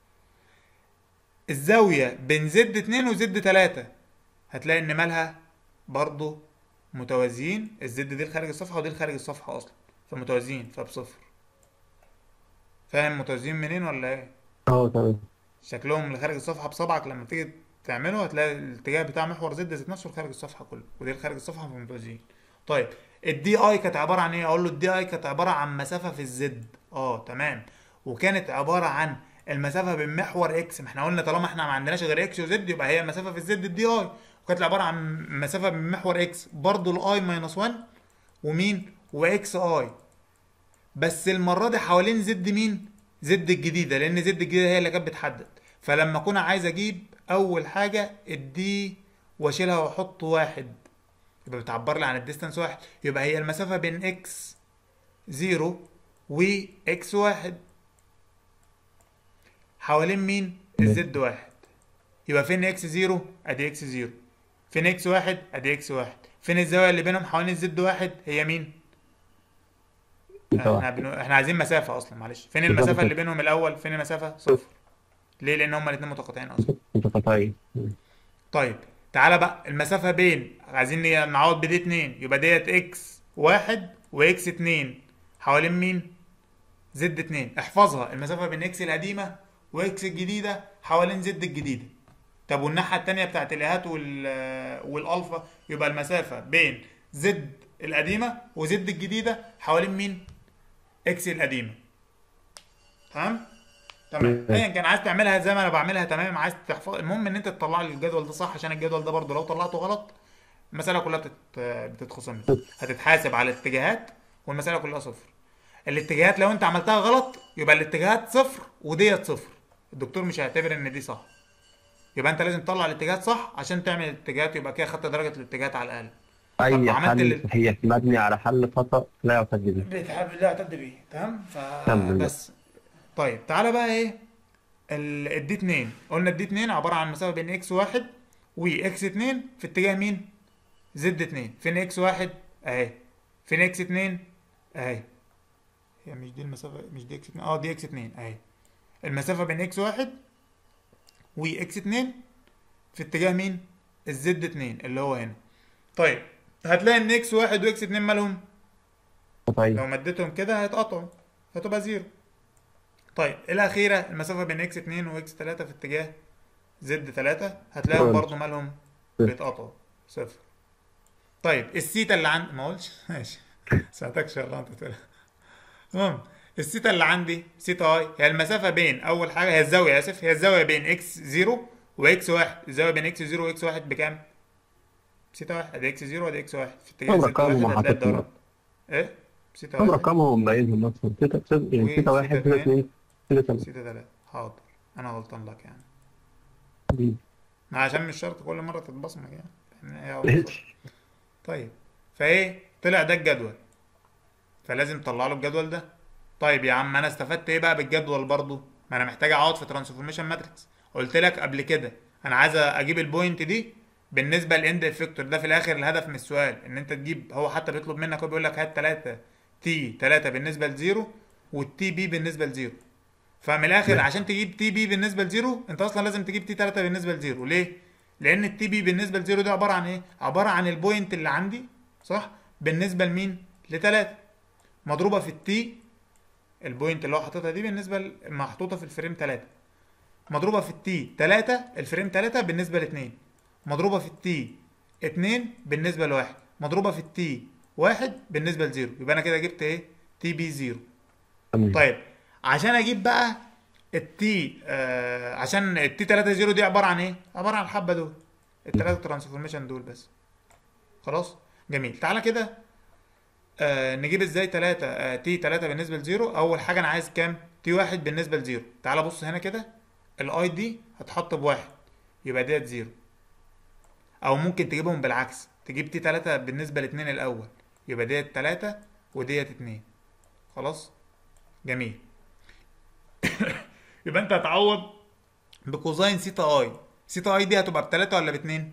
الزاوية بين زد اتنين وزد تلاتة هتلاقي ان مالها برضه متوازيين الزد دي خارج الصفحة ودي خارج الصفحة اصلا فمتوازيين فبصفر فاهم متوازيين منين ولا ايه؟ اه تمام شكلهم اللي خارج الصفحة بصبعك لما تيجي تعمله هتلاقي الاتجاه بتاع محور زد ذات نفسه خارج الصفحة كله ودي اللي خارج الصفحة فمتوازيين طيب الدي اي كانت عبارة عن ايه؟ اقول له الدي اي كانت عبارة عن مسافة في الزد اه تمام وكانت عبارة عن المسافة بين محور اكس ما احنا قلنا طالما احنا ما عندناش غير اكس وزد يبقى هي مسافة في الزد الدي اي وكانت عبارة عن مسافة بين محور اكس برضو الاي ماينس 1 ومين؟ واكس اي بس المرة دي حوالين زد مين؟ زد الجديدة لأن زد الجديدة هي اللي كانت بتحدد فلما أكون عايز أجيب أول حاجة الدي وأشيلها وأحط واحد يبقى بتعبر لي عن الديستانس واحد يبقى هي المسافة بين إكس زيرو وإكس واحد حوالين مين؟ الزد واحد يبقى فين إكس زيرو؟ أدي إكس زيرو فين إكس واحد؟ أدي إكس واحد فين الزاوية اللي بينهم حوالين الزد واحد؟ هي مين؟ احنا بنو... احنا عايزين مسافة أصلا معلش فين المسافة اللي بينهم الأول فين المسافة صفر ليه لأن هما الاتنين متقاطعين أصلا متقاطعين طيب تعالى بقى المسافة بين عايزين ن- نعوض بدي اتنين يبقى ديت اكس واحد واكس اتنين حوالين مين زد اتنين احفظها المسافة بين اكس القديمة واكس الجديدة حوالين زد الجديدة طب والناحية التانية بتاعت الايهات وال والالفا يبقى المسافة بين زد القديمة وزد الجديدة حوالين مين اكس القديمة تمام تمام مم. ايا كان عايز تعملها زي ما انا بعملها تمام عايز تحفظ المهم ان انت تطلع لي الجدول ده صح عشان الجدول ده برضه لو طلعته غلط المسألة كلها بتت... بتتخصم لك. هتتحاسب على الاتجاهات والمسألة كلها صفر الاتجاهات لو انت عملتها غلط يبقى الاتجاهات صفر وديت صفر الدكتور مش هيعتبر ان دي صح يبقى انت لازم تطلع الاتجاهات صح عشان تعمل الاتجاهات يبقى كده خدت درجة الاتجاهات على الاقل اي عملت حل ال- صحيح مبني على حل خطأ لا يعتد به بتحب لا اعتد بيه تمام ف تمام. بس طيب تعالى بقى ايه ال- الدي 2 قلنا الدي 2 عباره عن مسافه بين اكس 1 واكس 2 في اتجاه مين زد 2 فين اكس 1 اهي فين اكس 2 اهي هي مش دي المسافه مش دي اكس 2 اه دي اكس 2 اهي المسافه بين اكس 1 واكس 2 في اتجاه مين الزد 2 اللي هو هنا طيب هتلاقي ان اكس 1 واكس 2 مالهم لو قطعين مديتهم كده هيتقطعوا هتبقى زيرو طيب الأخيرة المسافة بين اكس 2 واكس 3 في اتجاه زد 3 هتلاقيهم صفر. برضو مالهم بيتقطعوا صفر طيب السيتا اللي عندي ما قلتش ماشي ساعتكش والله انت تقول المهم السيتا اللي عندي سيتا اي هي المسافة بين أول حاجة هي الزاوية آسف هي الزاوية بين اكس 0 واكس 1 الزاوية بين اكس 0 واكس 1 بكام؟ سيتا 1 ادي اكس 0 وادي اكس 1 في اتجاه كم زد رقم 1 هتلاقي وحاطط الدوران ايه؟ سيتا كم 1 رقمهم مبينهم اصلا ستة ستة يعني وستة ستة واحد ستة اتنين. اتنين ستة تلاتة ستة تلاتة حاضر أنا غلطان لك يعني حبيبي ما عشان مش شرط كل مرة تتبصمج يعني يعني هي واحدة. طيب فايه طلع ده الجدول فلازم تطلع له الجدول ده طيب يا عم انا استفدت ايه بقى بالجدول برضو ما انا محتاج اقعد في ترانسفورميشن ماتريكس قلت لك قبل كده انا عايز اجيب البوينت دي بالنسبه للاند افكتور ده في الاخر الهدف من السؤال ان انت تجيب هو حتى بيطلب منك هو بيقول لك هات 3 تي 3 بالنسبه لزيرو والتي بي بالنسبه لزيرو فمن الاخر نعم. عشان تجيب تي بي بالنسبه لزيرو انت اصلا لازم تجيب تي 3 بالنسبه لزيرو ليه لان التي بي بالنسبه لزيرو ده عباره عن ايه عباره عن البوينت اللي عندي صح بالنسبه لمين لتلاتة مضروبه في التي البوينت اللي هو حاططها دي بالنسبه ل- محطوطه في الفريم 3 مضروبه في التي 3 الفريم 3 بالنسبه ل 2 مضروبه في التي 2 بالنسبه لواحد مضروبه في التي 1 بالنسبه لزيرو يبقى انا كده جبت ايه تي بي 0 تمام طيب عشان اجيب بقى التي آه عشان التي 3 0 دي عباره عن ايه عباره عن الحبه دول الثلاثه ترانسفورميشن دول بس خلاص جميل تعالى كده آه نجيب ازاي 3 آه تي 3 بالنسبه لزيرو اول حاجه انا عايز كام تي 1 بالنسبه لزيرو تعالى بص هنا كده الاي دي هتحط بواحد يبقى ديت زيرو او ممكن تجيبهم بالعكس تجيب تي 3 بالنسبه لاتنين الاول يبقى ديت 3 وديت 2 خلاص جميل يبقى انت هتعوض بكوزاين سيتا اي سيتا اي دي هتبقى بتلاتة ولا باتنين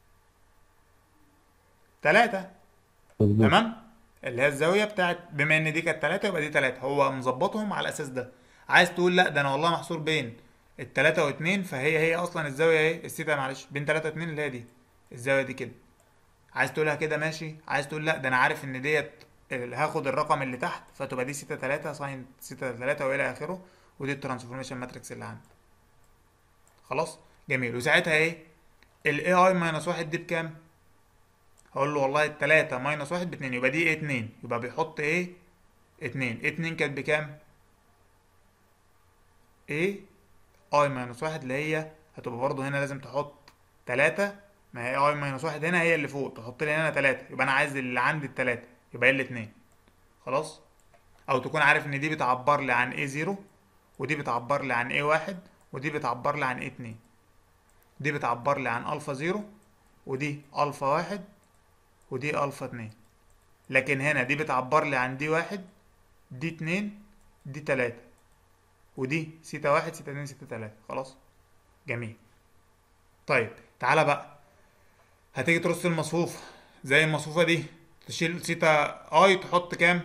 تلاتة مظبوط تمام اللي هي الزاوية بتاعت بما ان دي كانت تلاتة يبقى دي تلاتة هو مظبطهم على الاساس ده عايز تقول لا ده انا والله محصور بين التلاتة واتنين فهي هي اصلا الزاوية ايه السيتا معلش بين تلاتة واتنين اللي هي دي الزاوية دي كده عايز تقولها كده ماشي عايز تقول لا ده انا عارف ان ديت اللي هاخد الرقم اللي تحت فتبقى دي سيتا 3 ساين سيتا 3 والى اخره ودي الترانسفورميشن ماتريكس اللي عندي خلاص جميل وساعتها ايه الاي اي ماينس واحد دي بكام هقول له والله التلاتة ماينس واحد باتنين يبقى دي ايه اتنين يبقى بيحط ايه اتنين اتنين كانت بكام ايه اي ماينس واحد اللي هي هتبقى برضه هنا لازم تحط تلاتة ما هي اي ماينس واحد هنا هي اللي فوق تحط لي هنا تلاتة يبقى انا عايز اللي عندي التلاتة يبقى هي الاتنين خلاص او تكون عارف ان دي بتعبر لي عن ايه زيرو ودي بتعبر لي عن ايه واحد ودي بتعبر لي عن ايه اتنين دي بتعبر لي عن الفا زيرو ودي الفا واحد ودي الفا اتنين لكن هنا دي بتعبر لي عن دي واحد دي اتنين دي تلاتة ودي سيتا واحد سيتا اتنين سيتا تلاتة خلاص جميل طيب تعالى بقى هتيجي ترص المصفوفة زي المصفوفة دي تشيل سيتا اي تحط كام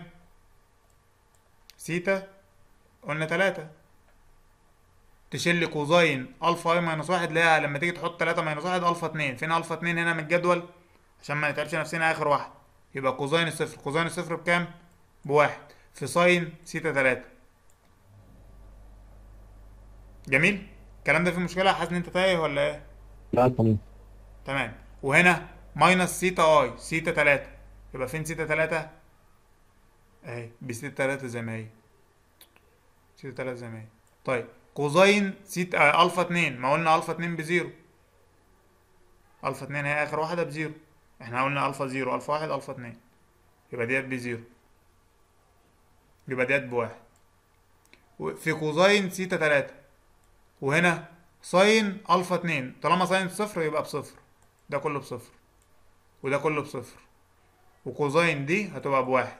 سيتا قلنا تلاتة تشيل لي كوزاين الفا اي ماينس واحد اللي هي لما تيجي تحط تلاتة ماينس واحد الفا اتنين فين الفا اتنين هنا من الجدول عشان ما نتعبش نفسنا اخر واحد يبقى كوزاين الصفر كوزاين الصفر بكام بواحد في ساين سيتا تلاتة جميل الكلام ده فيه مشكلة حاسس ان انت تايه ولا ايه لا تمام تمام وهنا ماينس سيتا اي سيتا تلاتة يبقى فين سيتا تلاتة اهي بسيتا تلاتة زي ما هي سيتا تلاتة زي ما هي طيب كوزاين سيتا آه الفا اتنين ما قلنا الفا اتنين بزيرو الفا اتنين هي اخر واحدة بزيرو احنا قلنا الفا زيرو الفا واحد الفا اتنين يبقى ديت بزيرو يبقى ديت بواحد و- في كوزاين سيتا تلاتة وهنا ساين الفا اتنين طالما ساين صفر يبقى بصفر ده كله بصفر وده كله بصفر وكوزاين دي هتبقى بواحد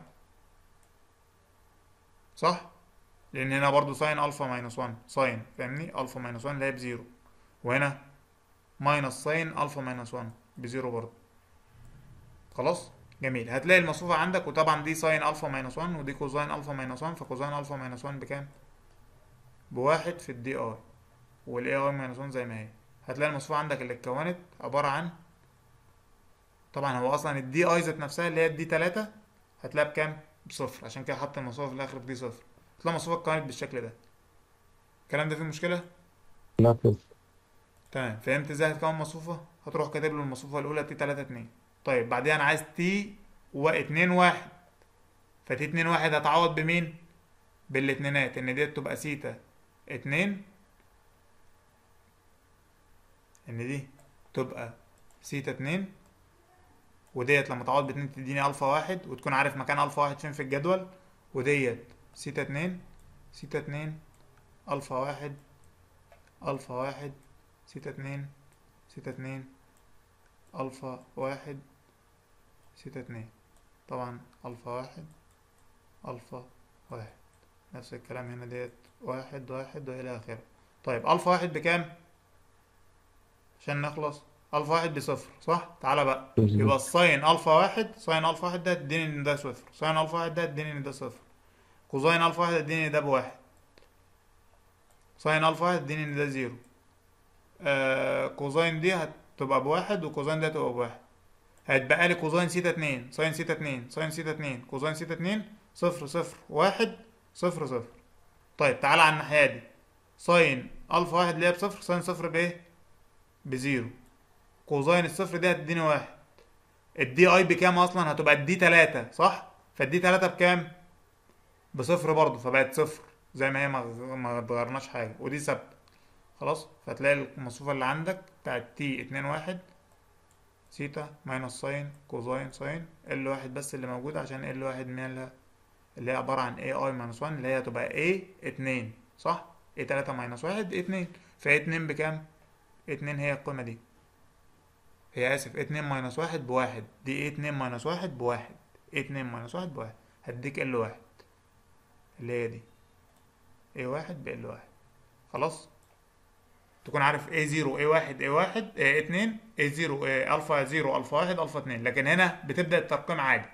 صح لان هنا برضو ساين الفا ماينس 1 ساين فاهمني الفا ماينس 1 اللي هي بزيرو وهنا ماينس ساين الفا ماينس 1 بزيرو برضو خلاص جميل هتلاقي المصفوفة عندك وطبعا دي ساين الفا ماينس 1 ودي كوزاين الفا ماينس 1 فكوزاين الفا ماينس 1 بكام بواحد في الدي اي والاي اي ماينس 1 زي ما هي هتلاقي المصفوفة عندك اللي اتكونت عبارة عن طبعا هو اصلا الدي اي ذات نفسها اللي هي الدي 3 هتلاقيها بكام بصفر عشان كده حط المصفوفة في الاخر بدي صفر هتلاقي المصفوفة اتكونت بالشكل ده الكلام ده فيه مشكلة لا تمام تمام فهمت ازاي هتكون مصفوفة هتروح كاتب له المصفوفة الاولى تي 3 2 طيب بعدين انا عايز تي و 2 1 فتي 2 1 هتعوض بمين بالاتنينات ان ديت تبقى سيتا 2 ان دي تبقى سيتا 2 وديت لما تعوض باتنين تديني الفا واحد وتكون عارف مكان الفا واحد فين في الجدول وديت سيتا 2 سيتا 2 الفا واحد الفا واحد سيتا اتنين سيتا اتنين الفا واحد سيتا اتنين طبعا الفا واحد الفا واحد نفس الكلام هنا ديت واحد واحد والى اخره طيب الفا واحد بكام عشان نخلص الفا واحد بصفر صح تعالى بقى يبقى الساين الفا واحد ساين الفا واحد ده اديني ان ده صفر ساين الفا واحد ده اديني ان ده صفر كوزاين الفا واحد اديني ان ده بواحد ساين الفا واحد اديني ان ده زيرو آه كوزاين دي هتبقى بواحد وكوزاين دي هتبقى بواحد هيتبقى لي كوزاين سيتا اتنين ساين سيتا اتنين ساين سيتا اتنين كوزاين سيتا اتنين صفر صفر واحد صفر صفر طيب تعالى على الناحية دي ساين الفا واحد اللي هي بصفر ساين صفر بايه بزيرو كوزاين الصفر دي هتديني واحد الدي اي بكام اصلا هتبقى الدي تلاتة صح فالدي تلاتة بكام بصفر برضه فبقت صفر زي ما هي ما ما اتغيرناش حاجة ودي ثابتة خلاص فتلاقي المصفوفة اللي عندك بتاعت تي اتنين واحد سيتا ماينس ساين كوزاين ساين ال واحد بس اللي موجود عشان ال واحد مالها اللي هي عبارة عن اي اي ماينس 1 اللي هي هتبقى اي اتنين صح اي تلاتة ماينس واحد اي اتنين فاي اتنين بكام اتنين هي القيمة دي هي اسف اتنين ماينس واحد بواحد دي ايه اتنين ماينس واحد بواحد ايه اتنين ماينس واحد بواحد هديك ال واحد اللي هي دي ايه واحد بال واحد خلاص تكون عارف ايه زيرو ايه واحد ايه واحد ايه اتنين ايه زيرو ايه الفا زيرو الفا واحد الفا اتنين لكن هنا بتبدأ الترقيم عادي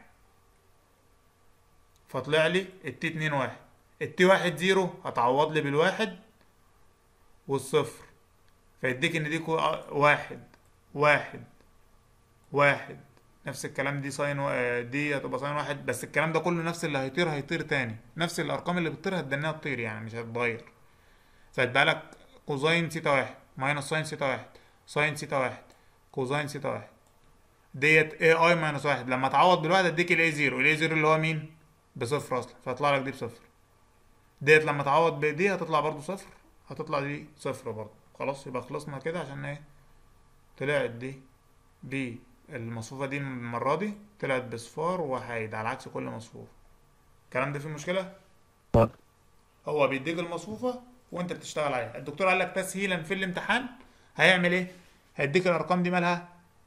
فطلع لي التي اتنين واحد التي واحد زيرو هتعوض لي بالواحد والصفر فيديك ان دي كو واحد واحد واحد نفس الكلام دي ساين و... دي هتبقى ساين واحد بس الكلام ده كله نفس اللي هيطير هيطير تاني نفس الارقام اللي بتطير هتدنيها تطير يعني مش هتتغير فيتبقى لك كوزاين سيتا واحد ماينس ساين سيتا واحد ساين سيتا واحد كوزاين سيتا واحد ديت اي اي ماينس واحد لما تعوض بالواحد اديك الاي زيرو الاي زيرو اللي هو مين بصفر اصلا فهيطلع لك دي بصفر ديت لما تعوض بدي هتطلع برضو صفر هتطلع دي صفر برضو خلاص يبقى خلصنا كده عشان ايه طلعت دي دي المصفوفة دي المرة دي طلعت بصفار وحيد على عكس كل مصفوفة الكلام ده فيه مشكلة؟ لا. هو بيديك المصفوفة وانت بتشتغل عليها الدكتور قال لك تسهيلا في الامتحان هيعمل ايه؟ هيديك الارقام دي مالها؟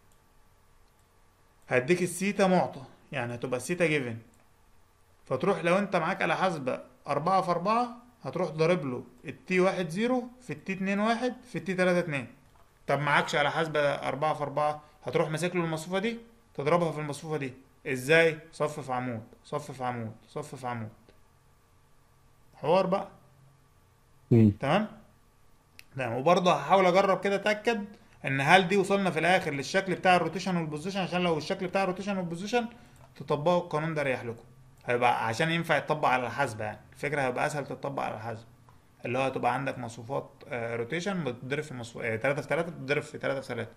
هيديك السيتا معطى يعني هتبقى السيتا جيفن فتروح لو انت معاك على حاسبة أربعة في أربعة هتروح ضارب له التي واحد زيرو في التي اتنين واحد في التي تلاتة اتنين طب معكش على حاسبة أربعة في أربعة هتروح ماسك له المصفوفة دي تضربها في المصفوفة دي ازاي؟ صف في عمود صف في عمود صف في عمود حوار بقى مم. تمام؟ تمام وبرضه هحاول اجرب كده اتاكد ان هل دي وصلنا في الاخر للشكل بتاع الروتيشن والبوزيشن عشان لو الشكل بتاع الروتيشن والبوزيشن تطبقوا القانون ده يريح لكم هيبقى عشان ينفع يتطبق على الحاسبة يعني الفكرة هيبقى اسهل تتطبق على الحاسبة اللي هو هتبقى عندك مصفوفات روتيشن بتضرب في مصفوف 3 في 3 بتضرب في 3 في 3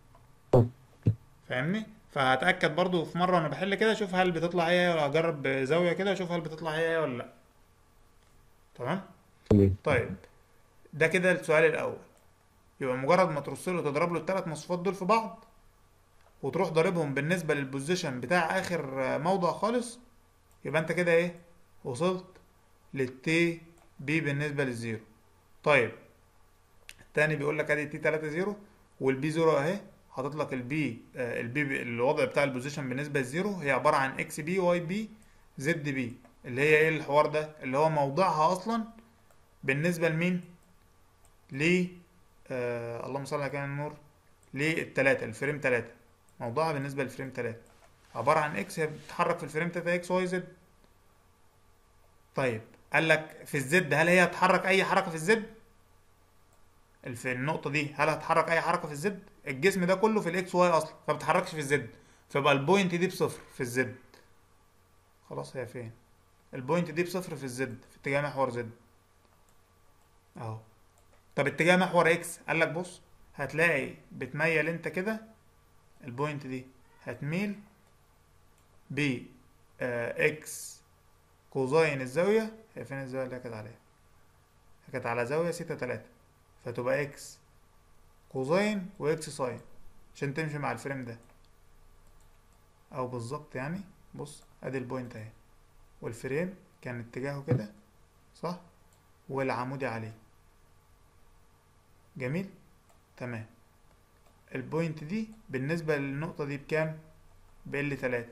فاهمني فهتاكد برضو في مره وانا بحل كده اشوف هل بتطلع هي ولا اجرب بزاويه كده اشوف هل بتطلع هي ولا لا تمام تمام طيب ده كده السؤال الاول يبقى مجرد ما ترص له تضرب له الثلاث مصفوفات دول في بعض وتروح ضاربهم بالنسبه للبوزيشن بتاع اخر آه، موضع خالص يبقى انت كده ايه وصلت للتي بي بالنسبه للزيرو طيب التاني بيقول لك ادي تي 3 زيرو والبي زيرو اهي حاطط لك البي آه، البي بي- الوضع بتاع البوزيشن بالنسبه للزيرو هي عباره عن اكس بي واي بي زد بي اللي هي ايه الحوار ده اللي هو موضعها اصلا بالنسبه لمين ل آه اللهم صل على كان النور للتلاتة الفريم تلاتة موضوعها بالنسبة للفريم تلاتة عبارة عن اكس هي بتتحرك في الفريم تلاتة اكس واي زد طيب قال لك في الزد هل هي هتحرك اي حركة في الزد في النقطة دي هل هتحرك اي حركة في الزد الجسم ده كله في الاكس واي اصلا فما بتتحركش في الزد فيبقى البوينت دي بصفر في الزد خلاص هي فين البوينت دي بصفر في الزد في اتجاه محور زد اهو طب اتجاه محور اكس قال لك بص هتلاقي بتميل انت كده البوينت دي هتميل ب آه، اكس كوزاين الزاوية هي فين الزاوية اللي هي كانت عليها هي كانت على زاوية ستة تلاتة فتبقى اكس كوزاين واكس ساين عشان تمشي مع الفريم ده او بالظبط يعني بص ادي البوينت اهي والفريم كان اتجاهه كده صح والعمودي عليه جميل تمام البوينت دي بالنسبة للنقطة دي بكام ب ال تلاتة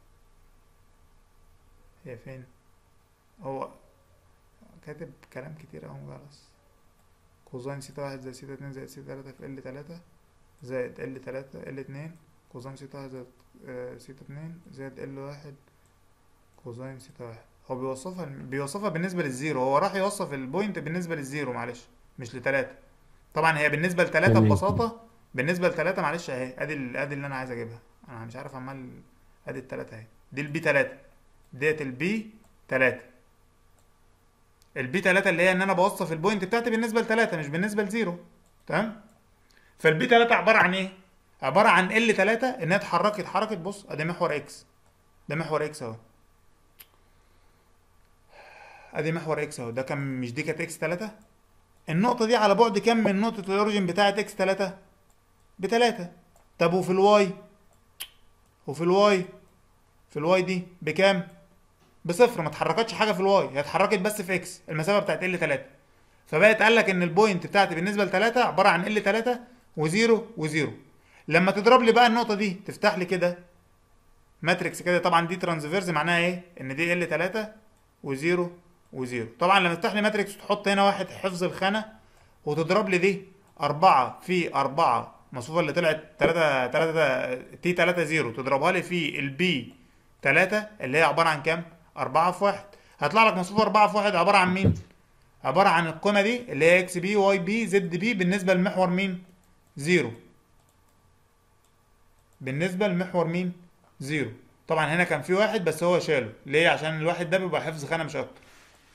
هي فين هو كاتب كلام كتير اوي خلاص كوزين سيتا واحد زائد سيتا اتنين زائد سيتا تلاتة في ال تلاتة زائد ال تلاتة ال اتنين كوزين سيتا واحد زائد آه، سيتا اتنين زائد ال واحد كوزين سيتا واحد هو بيوصفها بيوصفها بالنسبة للزيرو هو راح يوصف البوينت بالنسبة للزيرو معلش مش لتلاتة طبعا هي بالنسبة لتلاتة تمام. ببساطة بالنسبة لتلاتة معلش اهي ادي ال- ادي اللي انا عايز اجيبها انا مش عارف عمال ادي التلاتة اهي دي البي تلاتة ديت البي تلاتة البي تلاتة اللي هي ان انا بوصف البوينت بتاعتي بالنسبة لتلاتة مش بالنسبة لزيرو تمام فالبي تلاتة عبارة عن ايه؟ عبارة عن ال تلاتة انها اتحركت اتحركت بص ادي محور اكس ده محور اكس اهو ادي محور اكس اهو ده كان مش دي كانت اكس تلاتة النقطة دي على بعد كام من نقطة الاوريجين بتاعة اكس تلاتة؟ بتلاتة طب وفي الواي وفي الواي في الواي دي بكام؟ بصفر ما اتحركتش حاجة في الواي هي اتحركت بس في اكس المسافة بتاعت ال 3 فبقت قال لك ان البوينت بتاعتي بالنسبة ل 3 عبارة عن ال 3 و0 و0 لما تضرب لي بقى النقطة دي تفتح لي كده ماتريكس كده طبعا دي ترانسفيرز معناها ايه؟ ان دي ال 3 و0 و0 طبعا لما تفتح لي ماتريكس وتحط هنا واحد حفظ الخانة وتضرب لي دي 4 في 4 المصفوفة اللي طلعت 3 3 تي 3 0 تضربها لي في البي 3 اللي هي عبارة عن كام؟ 4 في 1 هيطلع لك مصفوفة 4 في 1 عبارة عن مين؟ عبارة عن القيمة دي اللي هي اكس بي واي بي زد بي بالنسبة لمحور مين؟ زيرو بالنسبة لمحور مين؟ زيرو طبعا هنا كان في واحد بس هو شاله ليه؟ عشان الواحد ده بيبقى حفظ خانة مش أكتر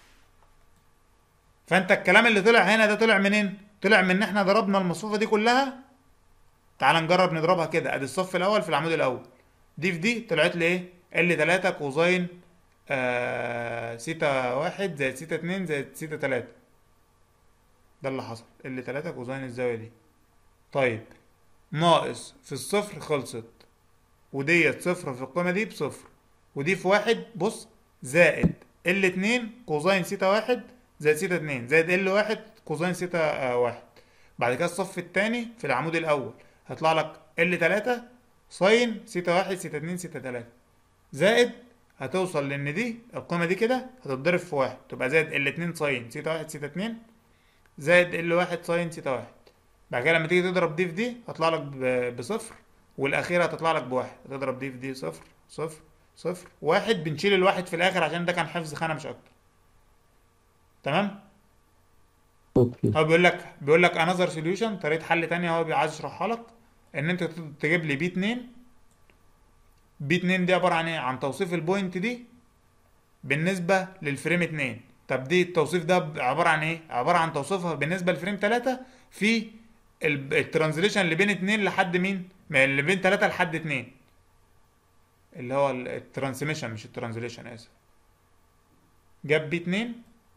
فأنت الكلام اللي طلع هنا ده طلع منين؟ طلع من إن إحنا ضربنا المصفوفة دي كلها تعال نجرب نضربها كده ادي الصف الاول في العمود الاول دي في دي طلعت لي ايه ال 3 كوزين آه سيتا واحد زائد سيتا اتنين زائد سيتا تلاتة ده اللي حصل ال 3 كوزين الزاوية دي طيب ناقص في الصفر خلصت وديت صفر في القيمة دي بصفر ودي في واحد بص زائد ال اتنين كوزين سيتا واحد زائد سيتا اتنين زائد ال واحد كوزين سيتا آه واحد بعد كده الصف التاني في العمود الأول هيطلع لك ال 3 ساين سيتا واحد سيتا اتنين سيتا تلاتة زائد هتوصل لان دي القيمة دي كده هتتضرب في واحد تبقى زائد ال 2 ساين سيتا واحد سيتا اتنين زائد ال 1 ساين سيتا واحد بعد كده لما تيجي تضرب دي في دي هتطلع لك ب- بصفر والأخيرة هتطلع لك بواحد هتضرب دي في دي صفر صفر صفر واحد بنشيل الواحد في الآخر عشان ده كان حفظ خانة مش أكتر تمام؟ اوكي هو بيقول لك بيقول لك انذر سوليوشن طريقه حل تانية هو عايز يشرحها لك ان انت ت- تجيب لي بي 2 بي 2 دي عباره عن ايه عن توصيف البوينت دي بالنسبه للفريم 2 طب دي التوصيف ده ب- عباره عن ايه عباره عن توصيفها بالنسبه لفريم 3 في ال- الترانزليشن اللي بين 2 لحد مين من اللي بين 3 لحد 2 اللي هو ال- الترانسميشن مش الترانزليشن اسف جاب بي 2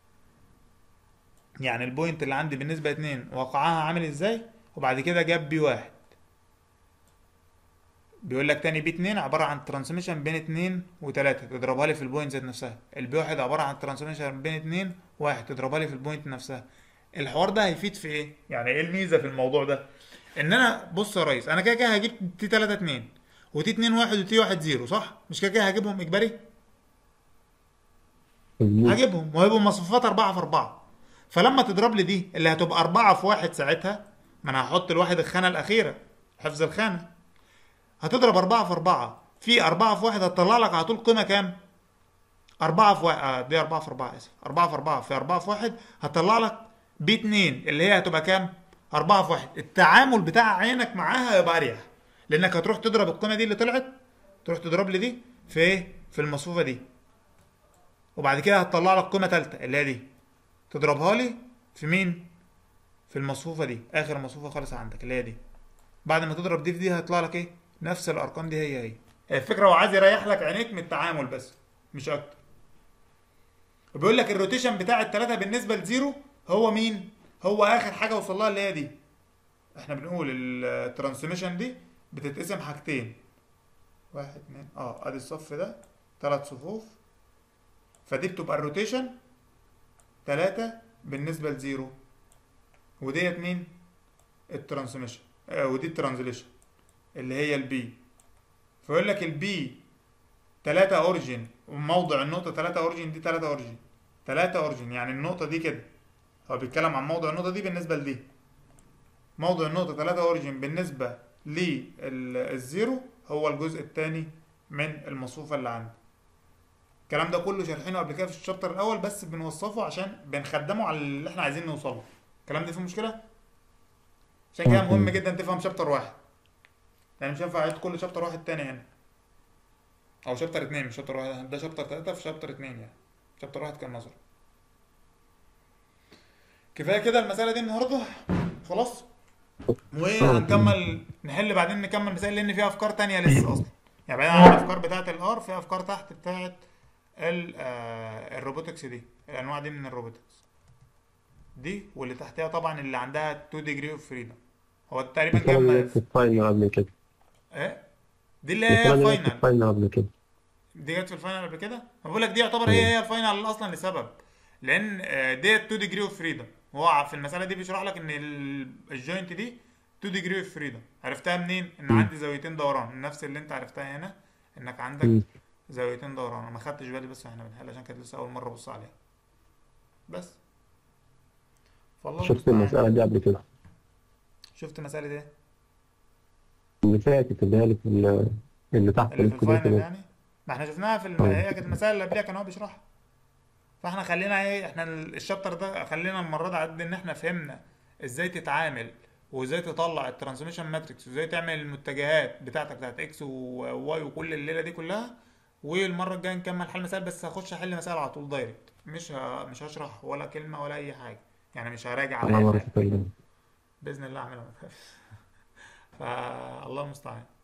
يعني البوينت اللي عندي بالنسبة لاتنين وقعها عامل ازاي وبعد كده جاب بي واحد بيقول لك تاني بي اتنين عبارة عن ترانسميشن بين اتنين وتلاتة تضربها لي في البوينت ذات نفسها البي واحد عبارة عن ترانسميشن بين اتنين وواحد تضربها لي في البوينت نفسها الحوار ده هيفيد في ايه؟ يعني ايه الميزة في الموضوع ده؟ ان انا بص يا ريس انا كده كده هجيب تي 3 2 وتي 2 1 وتي 1 0 صح؟ مش كده كده هجيبهم اجباري؟ مظبوط هجيبهم وهيبقوا مصفوفات 4 في 4 فلما تضرب لي دي اللي هتبقى 4 في 1 ساعتها ما انا هحط الواحد الخانه الاخيره حفظ الخانه هتضرب 4 في 4 في 4 في 1 هتطلع لك على طول قيمه كام 4 في 1 آه دي 4 في 4 اسف 4 في 4 في 4 في 1 هتطلع لك ب 2 اللي هي هتبقى كام 4 في 1 التعامل بتاع عينك معاها هيبقى اريح لانك هتروح تضرب القيمه دي اللي طلعت تروح تضرب لي دي في ايه في المصفوفه دي وبعد كده هتطلع لك قيمه ثالثه اللي هي دي تضربها لي في مين في المصفوفه دي اخر مصفوفه خالص عندك اللي هي دي بعد ما تضرب دي في دي هيطلع لك ايه نفس الارقام دي هي هي هي الفكره هو عايز يريح لك عينيك من التعامل بس مش اكتر وبيقول لك الروتيشن بتاع الثلاثه بالنسبه لزيرو هو مين هو اخر حاجه وصل لها اللي هي دي احنا بنقول الترانسميشن دي بتتقسم حاجتين واحد اتنين اه ادي الصف ده ثلاث صفوف فدي بتبقى الروتيشن تلاتة بالنسبة لزيرو وديت مين؟ الترانسميشن آه ودي الترانزليشن اللي هي البي فيقول لك البي 3 اوريجين وموضع النقطة 3 اوريجين دي 3 اوريجين 3 اوريجين يعني النقطة دي كده هو بيتكلم عن موضع النقطة دي بالنسبة لدي موضع النقطة 3 اوريجين بالنسبة للزيرو هو الجزء الثاني من المصفوفة اللي عندي الكلام ده كله شارحينه قبل كده في الشابتر الاول بس بنوصفه عشان بنخدمه على اللي احنا عايزين نوصله الكلام ده فيه مشكلة عشان كده مهم جدا تفهم شابتر واحد يعني مش هينفع اعيد كل شابتر واحد تاني هنا او شابتر اتنين مش شابتر واحد ده شابتر تلاتة في شابتر اتنين يعني شابتر واحد كان نظري كفايه كده المساله دي النهارده خلاص وهنكمل نحل بعدين نكمل مسائل لان فيها افكار تانية لسه اصلا يعني بعيدا عن الافكار بتاعه الار في افكار تحت بتاعه ال- آه، الروبوتكس دي الانواع دي من الروبوتكس دي واللي تحتها طبعا اللي عندها 2 degree of freedom هو تقريبا الكلام ده كام في الفاينل قبل كده ايه دي اللي هي الكلام ده في فاينل الفاينل قبل كده دي جت في الفاينل قبل كده ما بقول لك دي يعتبر هي هي الفاينل اصلا لسبب لان آه، ديت 2 ديجري اوف فريدم هو في المساله دي بيشرح لك ان ال- الجوينت دي 2 ديجري اوف فريدم عرفتها منين ان مم. عندي زاويتين دوران نفس اللي انت عرفتها هنا انك عندك مم. زاويتين دوران انا ما خدتش بالي بس احنا بنحل عشان كانت لسه اول مره ابص عليها بس فالله شفت المستعان المسألة دي قبل كده شفت مساله ايه اللي فاتت اللي هي اللي في ال- اللي تحت اللي في الكودات الفاينل دي يعني ما احنا شفناها في الم... اه هي كانت المسائل اللي قبلها كان هو بيشرحها فاحنا خلينا ايه احنا ال- الشابتر ده خلينا المره دي على قد ان احنا فهمنا ازاي تتعامل وازاي تطلع الترانسميشن ماتريكس وازاي تعمل المتجهات بتاعتك بتاعت اكس وواي وكل الليله دي كلها والمره الجايه نكمل حل مسائل بس هخش احل مسائل على طول دايركت مش ه... مش هشرح ولا كلمه ولا اي حاجه يعني مش هراجع على أنا اي مرة حاجه تكلم باذن الله اعملها ما تخافش فالله المستعان